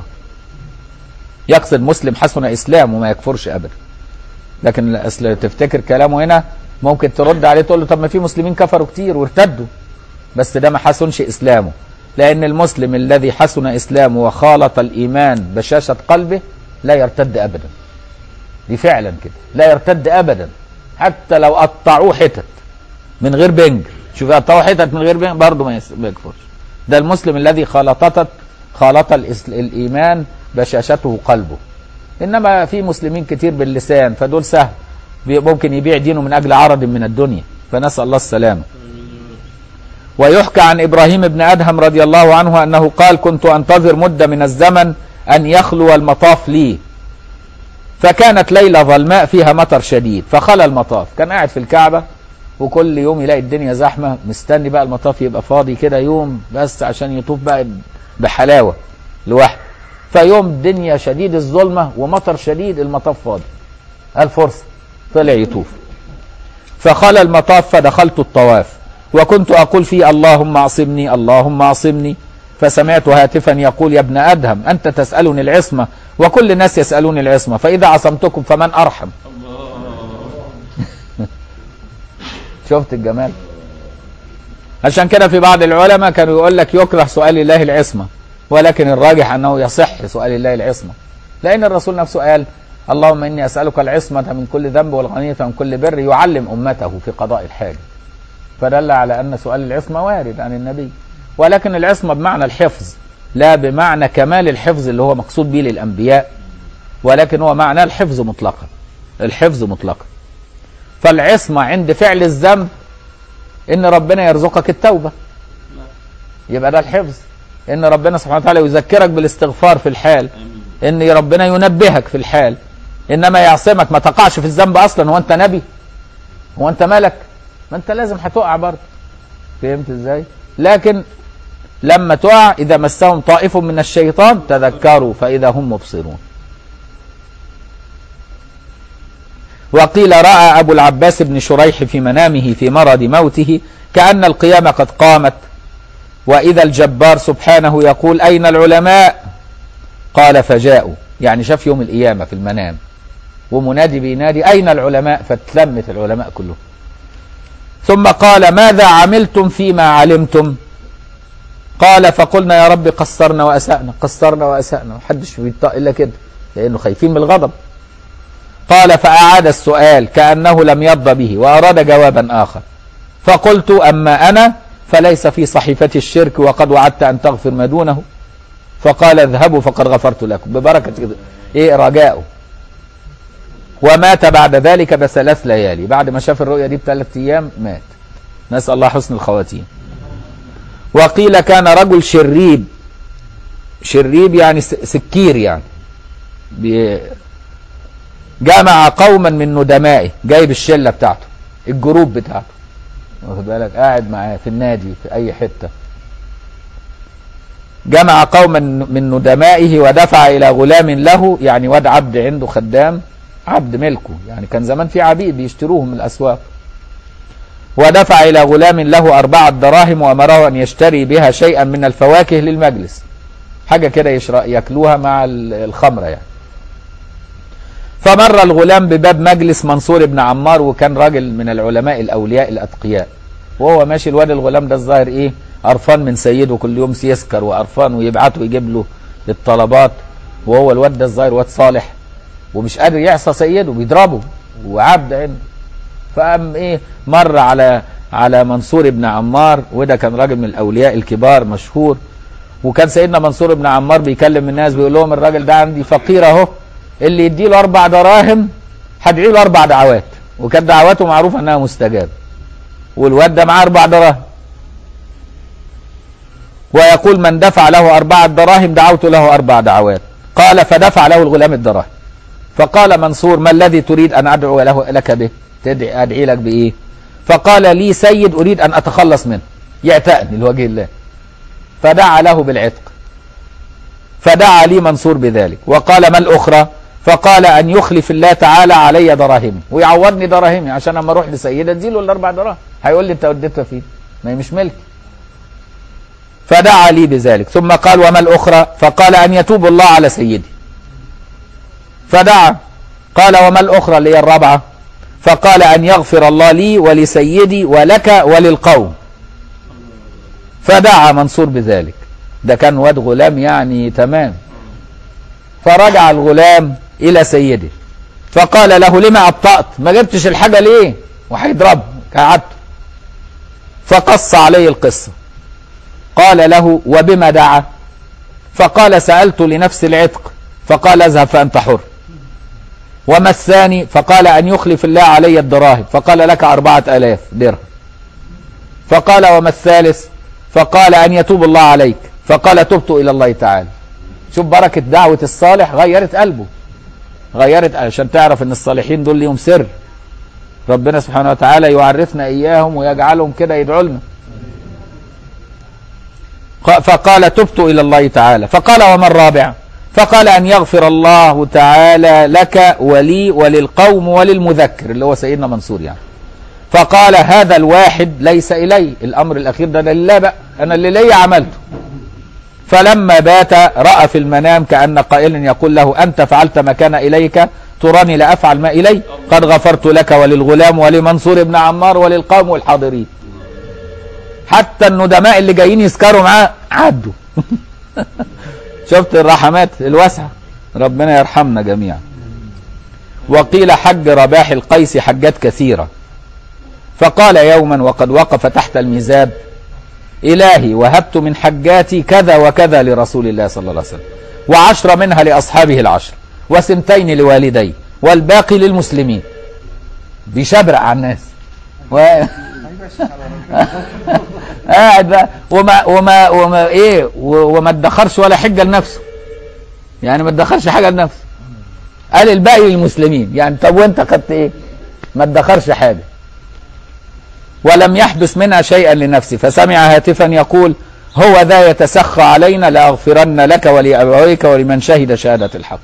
يقصد مسلم حسن إسلام وما يكفرش أبدا لكن أصل تفتكر كلامه هنا ممكن ترد عليه تقول له طب ما في مسلمين كفروا كتير وارتدوا بس ده ما حسنش إسلامه لأن المسلم الذي حسن إسلامه وخالط الإيمان بشاشة قلبه لا يرتد أبدا دي فعلا كده لا يرتد أبدا حتى لو قطعوه حتت من غير بنج شوف قطعوه حتت من غير بنج برضه ما يكفرش ده المسلم الذي خالطت خالط الإيمان بشاشته قلبه إنما في مسلمين كتير باللسان فدول سهل ممكن يبيع دينه من أجل عرض من الدنيا فنسأل الله السلامة ويحكى عن إبراهيم بن أدهم رضي الله عنه أنه قال كنت أنتظر مدة من الزمن أن يخلو المطاف لي فكانت ليلة ظلماء فيها مطر شديد فخلى المطاف كان قاعد في الكعبة وكل يوم يلاقي الدنيا زحمة مستني بقى المطاف يبقى فاضي كده يوم بس عشان يطوف بقى بحلاوة لوحده فيوم الدنيا شديد الظلمة ومطر شديد المطاف فاضي الفرصة طلع يطوف فخلى المطاف فدخلت الطواف وكنت أقول فيه اللهم اعصمني اللهم اعصمني فسمعت هاتفا يقول يا ابن أدهم أنت تسألني العصمة وكل الناس يسألوني العصمة فإذا عصمتكم فمن أرحم شفت الجمال عشان كده في بعض العلماء كانوا يقول لك يكره سؤال الله العصمة ولكن الراجح أنه يصح سؤال الله العصمة لأن الرسول نفسه قال اللهم إني أسألك العصمة من كل ذنب والغنية من كل بر يعلم أمته في قضاء الحاجة فدل على أن سؤال العصمة وارد عن النبي ولكن العصمة بمعنى الحفظ لا بمعنى كمال الحفظ اللي هو مقصود به للأنبياء ولكن هو معناه الحفظ مطلقا الحفظ مطلقا فالعصمة عند فعل الذنب ان ربنا يرزقك التوبة يبقى ده الحفظ ان ربنا سبحانه وتعالى يذكرك بالاستغفار في الحال ان ربنا ينبهك في الحال انما يعصمك ما تقعش في الذنب اصلا هو انت نبي هو انت ملك ما انت لازم هتقع برضه فهمت ازاي لكن لما تقع اذا مسهم طائف من الشيطان تذكروا فاذا هم مبصرون وقيل راى ابو العباس بن شريح في منامه في مرض موته كان القيامه قد قامت واذا الجبار سبحانه يقول اين العلماء قال فجاءوا يعني شاف يوم القيامه في المنام ومنادي بينادي اين العلماء فتلمت العلماء كلهم ثم قال ماذا عملتم فيما علمتم قال فقلنا يا رب قصرنا واسانا قصرنا واسانا محدش بيطاق الا كده لانه خايفين من الغضب قال فاعاد السؤال كانه لم يرضى به واراد جوابا اخر فقلت اما انا فليس في صحيفه الشرك وقد وعدت ان تغفر ما دونه فقال اذهبوا فقد غفرت لكم ببركه ايه رجاؤه ومات بعد ذلك بثلاث ليالي بعد ما شاف الرؤيا دي بثلاث ايام مات نسال الله حسن الخواتيم وقيل كان رجل شريب شريب يعني سكير يعني جمع قوما من ندمائه جايب الشله بتاعته الجروب بتاعته واخد بالك قاعد معاه في النادي في اي حته جمع قوما من ندمائه ودفع إلى غلام له يعني واد عبد عنده خدام عبد ملكه يعني كان زمان في عبيد بيشتروهم من الأسواق ودفع إلى غلام له أربعة دراهم وأمره أن يشتري بها شيئا من الفواكه للمجلس حاجة كده يشرا- ياكلوها مع ال- الخمرة يعني فمر الغلام بباب مجلس منصور بن عمار وكان راجل من العلماء الأولياء الأتقياء وهو ماشي الواد الغلام ده الظاهر إيه قرفان من سيده كل يوم يسكر وقرفان ويبعته يجيب له الطلبات وهو الواد ده الظاهر واد صالح ومش قادر يعصى سيده بيضربه وعبد عنده فقام ايه مر على على منصور بن عمار وده كان راجل من الاولياء الكبار مشهور وكان سيدنا منصور بن عمار بيكلم الناس بيقول لهم الراجل ده عندي فقير اهو اللي يدي له اربع دراهم هدعي له اربع دعوات وكانت دعواته معروفه انها مستجابه والواد ده معاه اربع دراهم ويقول من دفع له أربعة دراهم دعوت له أربع دعوات قال فدفع له الغلام الدراهم فقال منصور ما الذي تريد أن أدعو له لك به تدعي أدعي لك بإيه فقال لي سيد أريد أن أتخلص منه يعتقني لوجه الله فدعا له بالعتق فدعا لي منصور بذلك وقال ما الأخرى فقال أن يخلف الله تعالى علي دراهمي ويعوضني دراهمي عشان أما أروح لسيدة اديله الأربع دراهم هيقول لي أنت وديتها فين ما هي مش ملكي فدعا لي بذلك ثم قال وما الأخرى فقال أن يتوب الله على سيدي فدعا قال وما الأخرى اللي هي الرابعة فقال أن يغفر الله لي ولسيدي ولك وللقوم فدعا منصور بذلك ده كان واد غلام يعني تمام فرجع الغلام إلى سيده فقال له لما أبطأت ما جبتش الحاجة ليه وهيضربه قعدته فقص عليه القصة قال له وبما دعا فقال سألت لنفس العتق فقال اذهب فأنت حر وما الثاني فقال أن يخلف الله علي الدراهم فقال لك أربعة ألاف درهم فقال وما الثالث فقال أن يتوب الله عليك فقال تبت إلى الله تعالى شوف بركة دعوة الصالح غيرت قلبه غيرت عشان تعرف ان الصالحين دول ليهم سر ربنا سبحانه وتعالى يعرفنا اياهم ويجعلهم كده يدعوا لنا ق- فقال تبت الى الله تعالى فقال وما الرابع فقال ان يغفر الله تعالى لك ولي وللقوم وللمذكر اللي هو سيدنا منصور يعني فقال هذا الواحد ليس الي الامر الاخير ده لله بقى انا اللي ليا عملته فلما بات راى في المنام كان قائل يقول له انت فعلت ما كان اليك تراني لا افعل ما الي قد غفرت لك وللغلام ولمنصور بن عمار وللقوم والحاضرين حتى الندماء اللي جايين يسكروا معاه عدوا شفت الرحمات الواسعه ربنا يرحمنا جميعا وقيل حج رباح القيس حجات كثيره فقال يوما وقد وقف تحت الميزاب إلهي وهبت من حجاتي كذا وكذا لرسول الله صلى الله عليه وسلم وعشر منها لأصحابه العشر وسنتين لوالدي والباقي للمسلمين بيشبرق على الناس و... قاعد بقى وما وما وما ايه و- وما ادخرش ولا حجه لنفسه يعني ما ادخرش حاجه لنفسه قال الباقي للمسلمين يعني طب وانت خدت ايه ما ادخرش حاجه ولم يحدث منها شيئا لنفسه فسمع هاتفا يقول هو ذا يتسخى علينا لأغفرن لك ولأبويك ولمن شهد شهادة الحق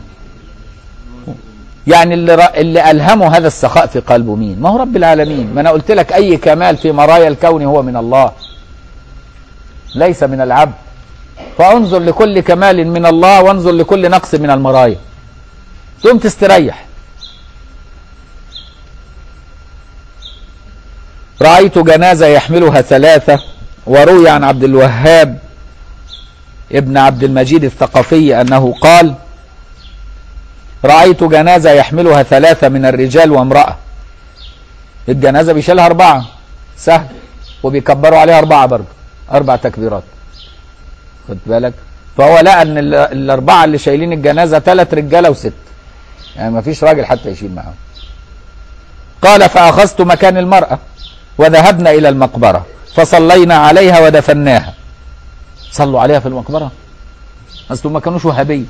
يعني اللي, ر... اللي ألهمه هذا السخاء في قلبه مين ما هو رب العالمين ما أنا قلت لك أي كمال في مرايا الكون هو من الله ليس من العبد فانظر لكل كمال من الله وانظر لكل نقص من المرايا ثم تستريح رأيت جنازة يحملها ثلاثة وروي عن عبد الوهاب ابن عبد المجيد الثقفي أنه قال رأيت جنازة يحملها ثلاثة من الرجال وامرأة الجنازة بيشيلها أربعة سهل وبيكبروا عليها أربعة برضه أربع تكبيرات خد بالك فهو لقى أن ال- الأربعة اللي شايلين الجنازة ثلاث رجالة وست يعني ما فيش راجل حتى يشيل معاهم قال فأخذت مكان المرأة وذهبنا إلى المقبرة فصلينا عليها ودفناها صلوا عليها في المقبرة أصل ما كانوش وهابية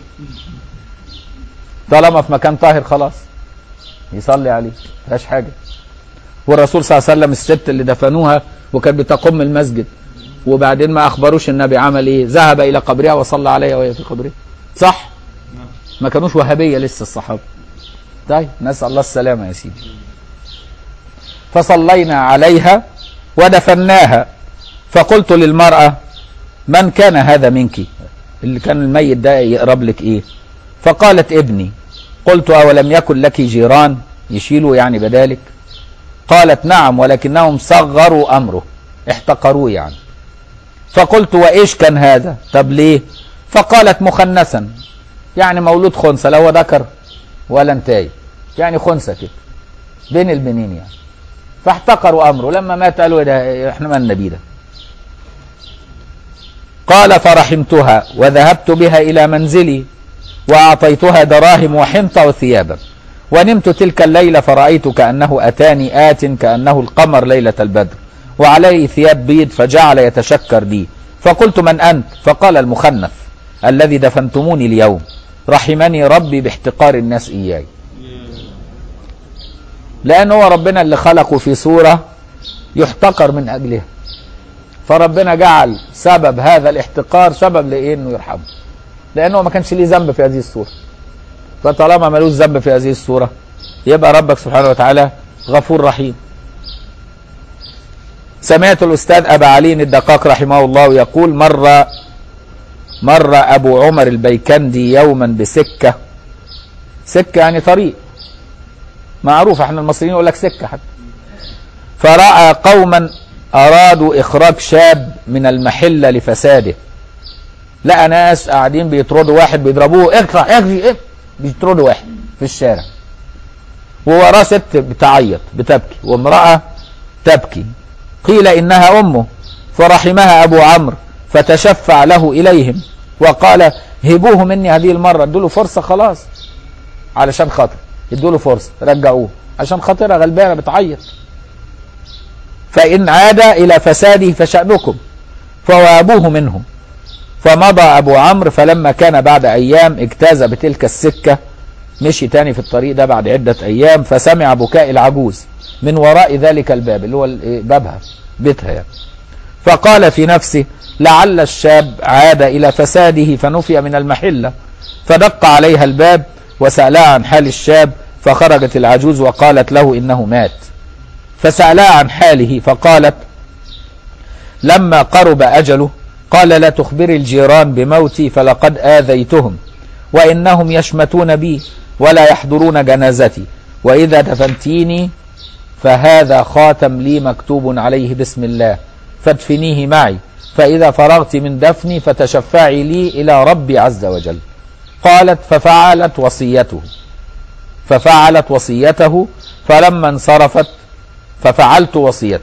طالما في مكان طاهر خلاص يصلي عليه فيهاش حاجة والرسول صلى الله عليه وسلم الست اللي دفنوها وكانت بتقم المسجد وبعدين ما اخبروش النبي عمل ايه ذهب الى قبرها وصلى عليها وهي في قبرها صح ما كانوش وهابيه لسه الصحابه طيب نسال الله السلامه يا سيدي فصلينا عليها ودفناها فقلت للمراه من كان هذا منك اللي كان الميت ده يقرب لك ايه فقالت ابني قلت اولم يكن لك جيران يشيلوا يعني بدالك قالت نعم ولكنهم صغروا امره احتقروه يعني فقلت وايش كان هذا طب ليه فقالت مخنثا يعني مولود خنثى لا هو ذكر ولا انتاي يعني خنثى كده بين البنين يعني فاحتقروا امره لما مات قالوا إيه ده احنا مالنا بيه ده قال فرحمتها وذهبت بها الى منزلي واعطيتها دراهم وحنطه وثيابا ونمت تلك الليله فرايت كانه اتاني ات كانه القمر ليله البدر وعليه ثياب بيض فجعل يتشكر بي فقلت من انت فقال المخنث الذي دفنتموني اليوم رحمني ربي باحتقار الناس اياي لان هو ربنا اللي خلقه في صوره يحتقر من اجلها فربنا جعل سبب هذا الاحتقار سبب لايه انه يرحمه لانه ما كانش ليه ذنب في هذه الصوره فطالما ملوش ذنب في هذه الصوره يبقى ربك سبحانه وتعالى غفور رحيم سمعت الاستاذ ابا علي الدقاق رحمه الله يقول مر مر ابو عمر البيكندي يوما بسكه سكه يعني طريق معروف احنا المصريين يقول لك سكه حتى فراى قوما ارادوا اخراج شاب من المحله لفساده لقى ناس قاعدين بيطردوا واحد بيضربوه اقطع اجري ايه بيطردوا واحد في الشارع ووراه ست بتعيط بتبكي وامراه تبكي قيل انها امه فرحمها ابو عمرو فتشفع له اليهم وقال هبوه مني هذه المره ادوا له فرصه خلاص علشان خاطر ادوا له فرصه رجعوه عشان خاطرها غلبانه بتعيط فان عاد الى فساده فشانكم فوابوه منهم فمضى ابو عمرو فلما كان بعد ايام اجتاز بتلك السكه مشي تاني في الطريق ده بعد عده ايام فسمع بكاء العجوز من وراء ذلك الباب اللي هو بابها بيتها يعني فقال في نفسه لعل الشاب عاد الى فساده فنفي من المحله فدق عليها الباب وسالها عن حال الشاب فخرجت العجوز وقالت له انه مات فسالها عن حاله فقالت لما قرب اجله قال لا تخبري الجيران بموتي فلقد اذيتهم وانهم يشمتون بي ولا يحضرون جنازتي واذا دفنتيني فهذا خاتم لي مكتوب عليه بسم الله فادفنيه معي فإذا فرغت من دفني فتشفعي لي إلى ربي عز وجل قالت ففعلت وصيته ففعلت وصيته فلما انصرفت ففعلت وصيته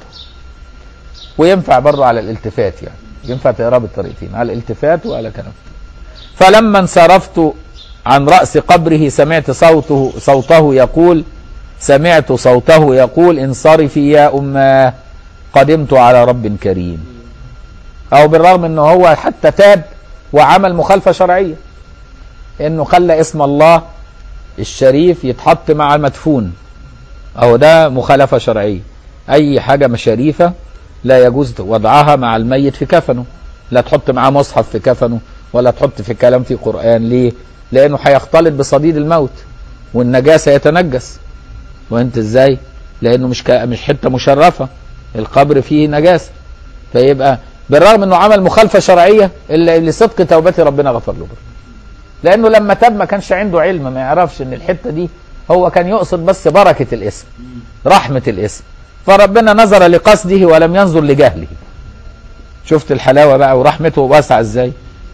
وينفع برضه على الالتفات يعني ينفع تقرا بالطريقتين على الالتفات وعلى كلام فلما انصرفت عن رأس قبره سمعت صوته صوته يقول سمعت صوته يقول انصرفي يا أماه قدمت على رب كريم أو بالرغم أنه هو حتى تاب وعمل مخالفة شرعية أنه خلى اسم الله الشريف يتحط مع المدفون أو ده مخالفة شرعية أي حاجة شريفة لا يجوز وضعها مع الميت في كفنه لا تحط معاه مصحف في كفنه ولا تحط في كلام في قرآن ليه لأنه هيختلط بصديد الموت والنجاسة يتنجس وانت ازاي لانه مش ك... مش حته مشرفه القبر فيه نجاسه فيبقى بالرغم انه عمل مخالفه شرعيه الا لصدق توبته ربنا غفر له برضه لانه لما تاب ما كانش عنده علم ما يعرفش ان الحته دي هو كان يقصد بس بركه الاسم رحمه الاسم فربنا نظر لقصده ولم ينظر لجهله شفت الحلاوه بقى ورحمته واسعه ازاي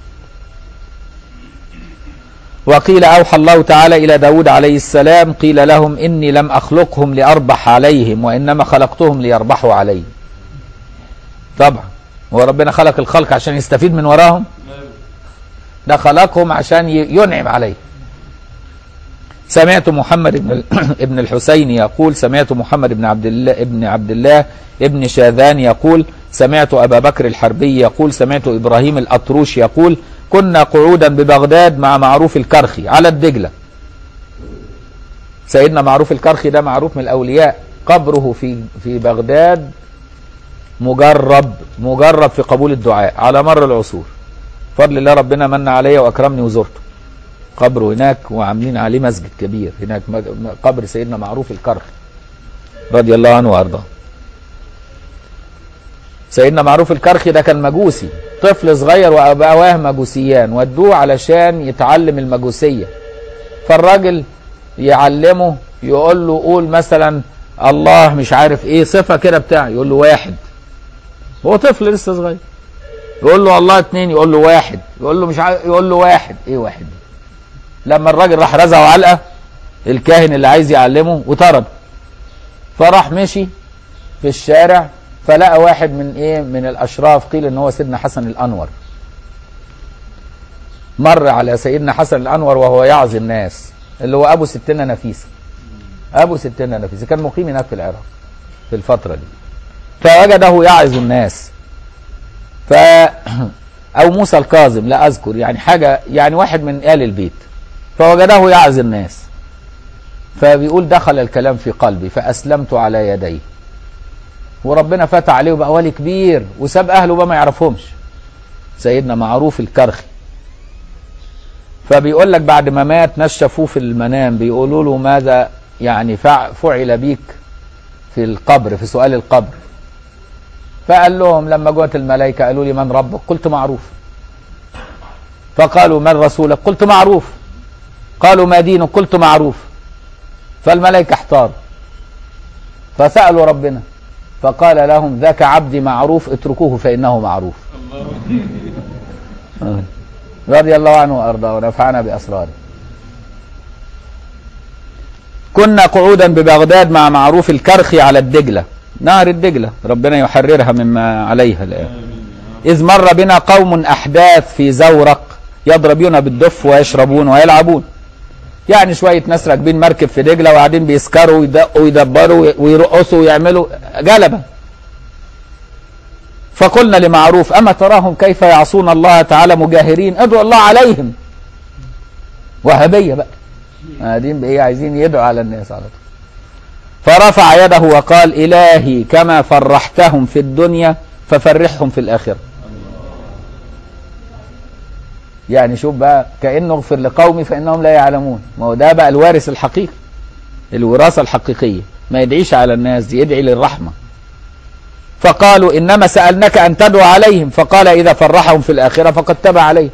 وقيل أوحى الله تعالى إلى داود عليه السلام قيل لهم إني لم أخلقهم لأربح عليهم وإنما خلقتهم ليربحوا علي طبعا هو ربنا خلق الخلق عشان يستفيد من وراهم ده خلقهم عشان ينعم عليه سمعت محمد بن ابن الحسين يقول سمعت محمد بن عبد الله ابن عبد الله ابن شاذان يقول سمعت أبا بكر الحربي يقول سمعت إبراهيم الأطروش يقول كنا قعودا ببغداد مع معروف الكرخي على الدجلة سيدنا معروف الكرخي ده معروف من الأولياء قبره في في بغداد مجرب مجرب في قبول الدعاء على مر العصور فضل الله ربنا من عليا واكرمني وزرته قبره هناك وعاملين عليه مسجد كبير هناك م- م- قبر سيدنا معروف الكرخ رضي الله عنه وارضاه سيدنا معروف الكرخي ده كان مجوسي طفل صغير وابواه مجوسيان ودوه علشان يتعلم المجوسيه فالراجل يعلمه يقول له قول مثلا الله مش عارف ايه صفه كده بتاع يقول له واحد هو طفل لسه صغير يقول له الله اتنين يقول له واحد يقول له مش عارف يقول له واحد ايه واحد دي لما الراجل راح رزعه علقه الكاهن اللي عايز يعلمه وطرد فراح مشي في الشارع فلقى واحد من ايه من الاشراف قيل ان هو سيدنا حسن الانور مر على سيدنا حسن الانور وهو يعظ الناس اللي هو ابو ستنا نفيسه ابو ستنا نفيسه كان مقيم هناك في العراق في الفتره دي فوجده يعظ الناس ف او موسى الكاظم لا اذكر يعني حاجه يعني واحد من ال البيت فوجده يعظ الناس فبيقول دخل الكلام في قلبي فاسلمت على يديه وربنا فتح عليه وبقى ولي كبير وساب اهله بقى ما يعرفهمش سيدنا معروف الكرخي فبيقول لك بعد ما مات نشفوه في المنام بيقولوا له ماذا يعني فع- فعل بيك في القبر في سؤال القبر فقال لهم لما جوت الملائكة قالوا لي من ربك قلت معروف فقالوا من رسولك قلت معروف قالوا ما دينك قلت معروف فالملائكة احتاروا فسألوا ربنا فقال لهم ذاك عبدي معروف اتركوه فإنه معروف رضي الله عنه وأرضاه ونفعنا بأسراره كنا قعودا ببغداد مع معروف الكرخي على الدجلة نهر الدجلة ربنا يحررها مما عليها الآن إذ مر بنا قوم أحداث في زورق يضربون بالدف ويشربون ويلعبون يعني شوية ناس راكبين مركب في دجلة وقاعدين بيسكروا ويدقوا ويدبروا ويرقصوا ويعملوا جلبة فقلنا لمعروف أما تراهم كيف يعصون الله تعالى مجاهرين ادعوا الله عليهم وهبية بقى قاعدين بإيه عايزين يدعوا على الناس على طول فرفع يده وقال إلهي كما فرحتهم في الدنيا ففرحهم في الآخرة يعني شوف بقى كأنه اغفر لقومي فإنهم لا يعلمون ما هو ده بقى الوارث الحقيقي الوراثة الحقيقية ما يدعيش على الناس دي يدعي للرحمة فقالوا إنما سألناك أن تدعو عليهم فقال إذا فرحهم في الآخرة فقد تبع عليه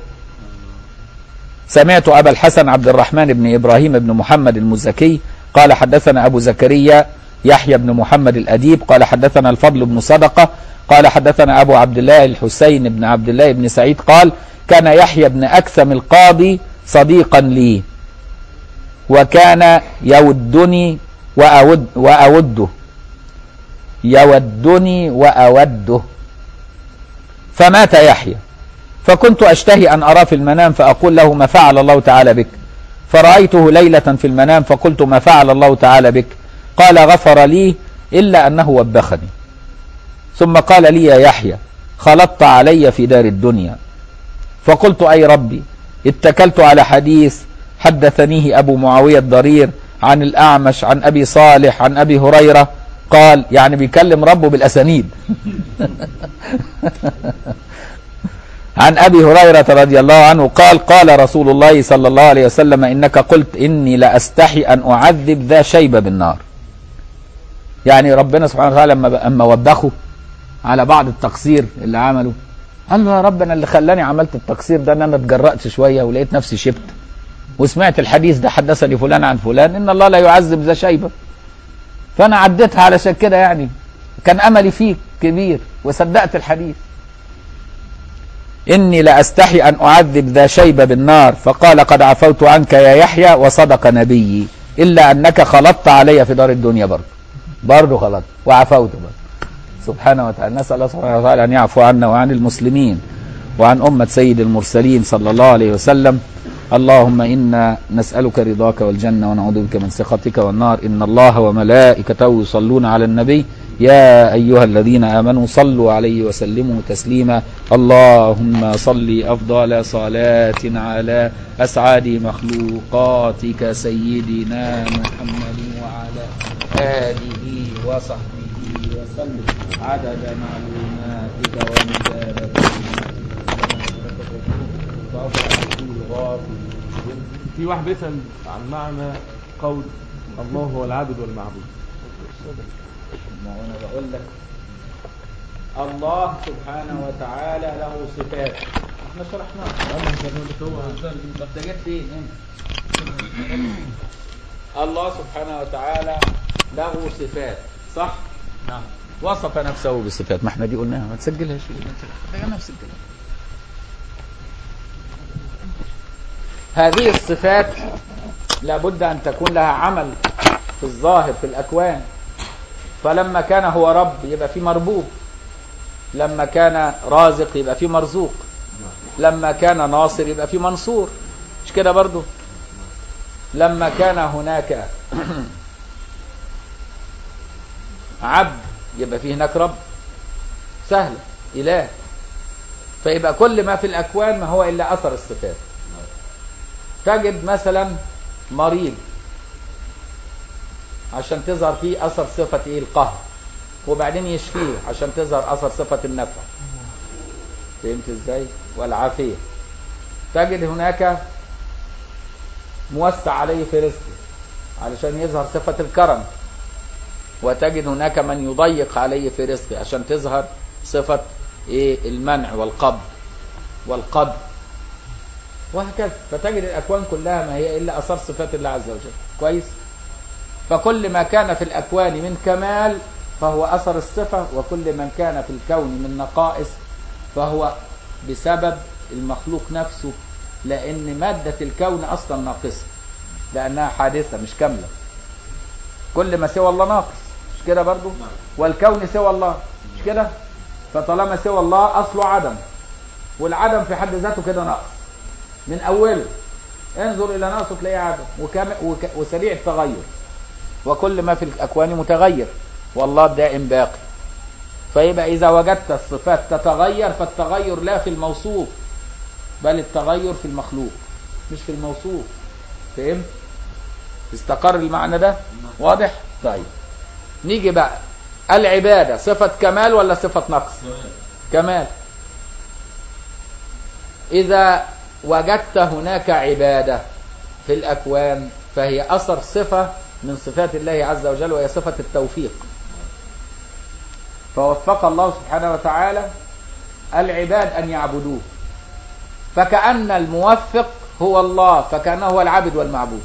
سمعت أبا الحسن عبد الرحمن بن إبراهيم بن محمد المزكي قال حدثنا أبو زكريا يحيى بن محمد الأديب قال حدثنا الفضل بن صدقة قال حدثنا أبو عبد الله الحسين بن عبد الله بن سعيد قال كان يحيى بن أكثم القاضي صديقا لي وكان يودني وأود وأوده يودني وأوده فمات يحيى فكنت أشتهي أن أراه في المنام فأقول له ما فعل الله تعالى بك فرأيته ليلة في المنام فقلت ما فعل الله تعالى بك قال غفر لي إلا أنه وبخني ثم قال لي يا يحيى خلطت علي في دار الدنيا فقلت أي ربي اتكلت على حديث حدثنيه أبو معاوية الضرير عن الأعمش عن أبي صالح عن أبي هريرة قال يعني بيكلم ربه بالأسانيد عن أبي هريرة رضي الله عنه قال قال رسول الله صلى الله عليه وسلم إنك قلت إني لأستحي أن أعذب ذا شيبة بالنار يعني ربنا سبحانه وتعالى لما أما وبخه على بعض التقصير اللي عمله قال له يا رب أنا اللي خلاني عملت التقصير ده أن أنا اتجرأت شوية ولقيت نفسي شبت وسمعت الحديث ده حدثني فلان عن فلان إن الله لا يعذب ذا شيبة فأنا عديتها علشان كده يعني كان أملي فيك كبير وصدقت الحديث إني لأستحي أن أعذب ذا شيبة بالنار فقال قد عفوت عنك يا يحيى وصدق نبيي إلا أنك خلطت علي في دار الدنيا برضه برضه خلطت وعفوت برضه سبحانه وتعالى نسأل الله سبحانه وتعالى أن يعفو عنا وعن المسلمين وعن أمة سيد المرسلين صلى الله عليه وسلم اللهم إنا نسألك رضاك والجنة ونعوذ بك من سخطك والنار إن الله وملائكته يصلون على النبي يا أيها الذين آمنوا صلوا عليه وسلموا تسليما اللهم صل أفضل صلاة على أسعد مخلوقاتك سيدنا محمد وعلى آله وصحبه وسلم وسلم عدد معلوماتك ومداد في واحد بيسأل عن معنى قول الله هو العابد والمعبود ما هو انا بقول لك الله سبحانه وتعالى له صفات احنا شرحناها انت جبت ايه الله سبحانه وتعالى له صفات صح نعم وصف نفسه بصفات ما احنا دي قلناها ما تسجلهاش ليه ما تسجلها هذه الصفات لابد ان تكون لها عمل في الظاهر في الاكوان فلما كان هو رب يبقى في مربوب لما كان رازق يبقى في مرزوق لما كان ناصر يبقى في منصور مش كده برضو لما كان هناك عبد يبقى في هناك رب سهل إله فيبقى كل ما في الأكوان ما هو إلا أثر الصفات تجد مثلا مريض عشان تظهر فيه أثر صفة إيه القهر وبعدين يشفيه عشان تظهر أثر صفة النفع فهمت إزاي والعافية تجد هناك موسع عليه في رزقه علشان يظهر صفة الكرم وتجد هناك من يضيق عليه في رزقه عشان تظهر صفة ايه المنع والقبض والقدر وهكذا فتجد الأكوان كلها ما هي إلا أثر صفات الله عز وجل كويس فكل ما كان في الأكوان من كمال فهو أثر الصفة وكل من كان في الكون من نقائص فهو بسبب المخلوق نفسه لأن مادة الكون أصلا ناقصة لأنها حادثة مش كاملة كل ما سوى الله ناقص مش كده برضو والكون سوى الله مش كده فطالما سوى الله أصله عدم والعدم في حد ذاته كده ناقص من أوله انظر إلى ناقصه تلاقيه عدم وكم وك وسريع التغير وكل ما في الأكوان متغير والله دائم باقي فيبقى إذا وجدت الصفات تتغير فالتغير لا في الموصوف بل التغير في المخلوق مش في الموصوف فهمت استقر المعنى ده واضح طيب نيجي بقى العبادة صفة كمال ولا صفة نقص كمال إذا وجدت هناك عبادة في الأكوان فهي أثر صفة من صفات الله عز وجل وهي صفة التوفيق فوفق الله سبحانه وتعالى العباد أن يعبدوه فكأن الموفق هو الله فكأنه هو العبد والمعبود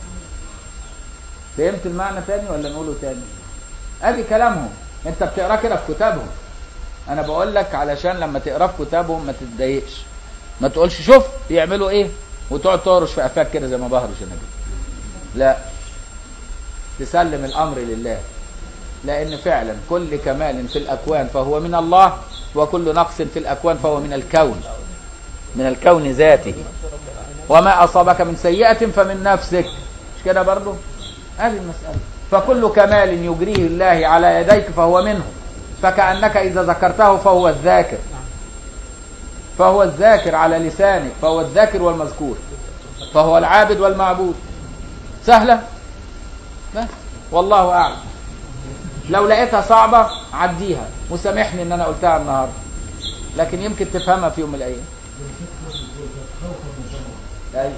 فهمت المعنى تاني ولا نقوله تاني ادي كلامهم انت بتقرا كده في كتابهم انا بقول لك علشان لما تقرا في كتابهم ما تتضايقش ما تقولش شوف بيعملوا ايه وتقعد تهرش في قفاك كده زي ما بهرش انا كده لا تسلم الامر لله لان فعلا كل كمال في الاكوان فهو من الله وكل نقص في الاكوان فهو من الكون من الكون ذاته وما اصابك من سيئه فمن نفسك مش كده برضه هذه المساله فكل كمال يجريه الله على يديك فهو منه فكانك اذا ذكرته فهو الذاكر فهو الذاكر على لسانك فهو الذاكر والمذكور فهو العابد والمعبود سهله بس والله اعلم لو لقيتها صعبه عديها وسامحني ان انا قلتها النهارده لكن يمكن تفهمها في يوم من الايام أيوة.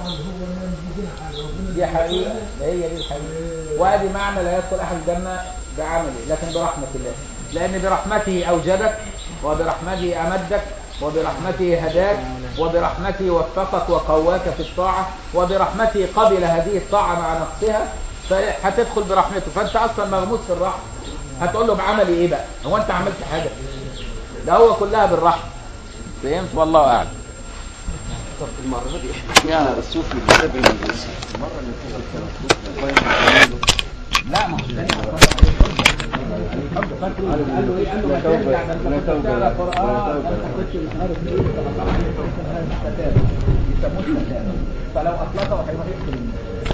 دي حقيقة ده هي دي الحقيقة وادي معنى لا يدخل احد الجنة بعمله لكن برحمة الله لان برحمته اوجدك وبرحمته امدك وبرحمته هداك وبرحمته وفقك وقواك في الطاعة وبرحمته قبل هذه الطاعة مع نفسها فهتدخل برحمته فانت اصلا مغموس في الرحمة هتقول له بعملي ايه بقى هو انت عملت حاجة ده هو كلها بالرحمة فهمت والله اعلم طب المرة دي احنا الصوفي بيتابع المرة اللي فاتت لا ما هو الثاني قال له ايه قال له ما ترجع ده انت كنت بتقرا قران انت كنت مش عارف ايه طلع عليك يسموه الكتاب فلو اطلقه هيروح يقتل الناس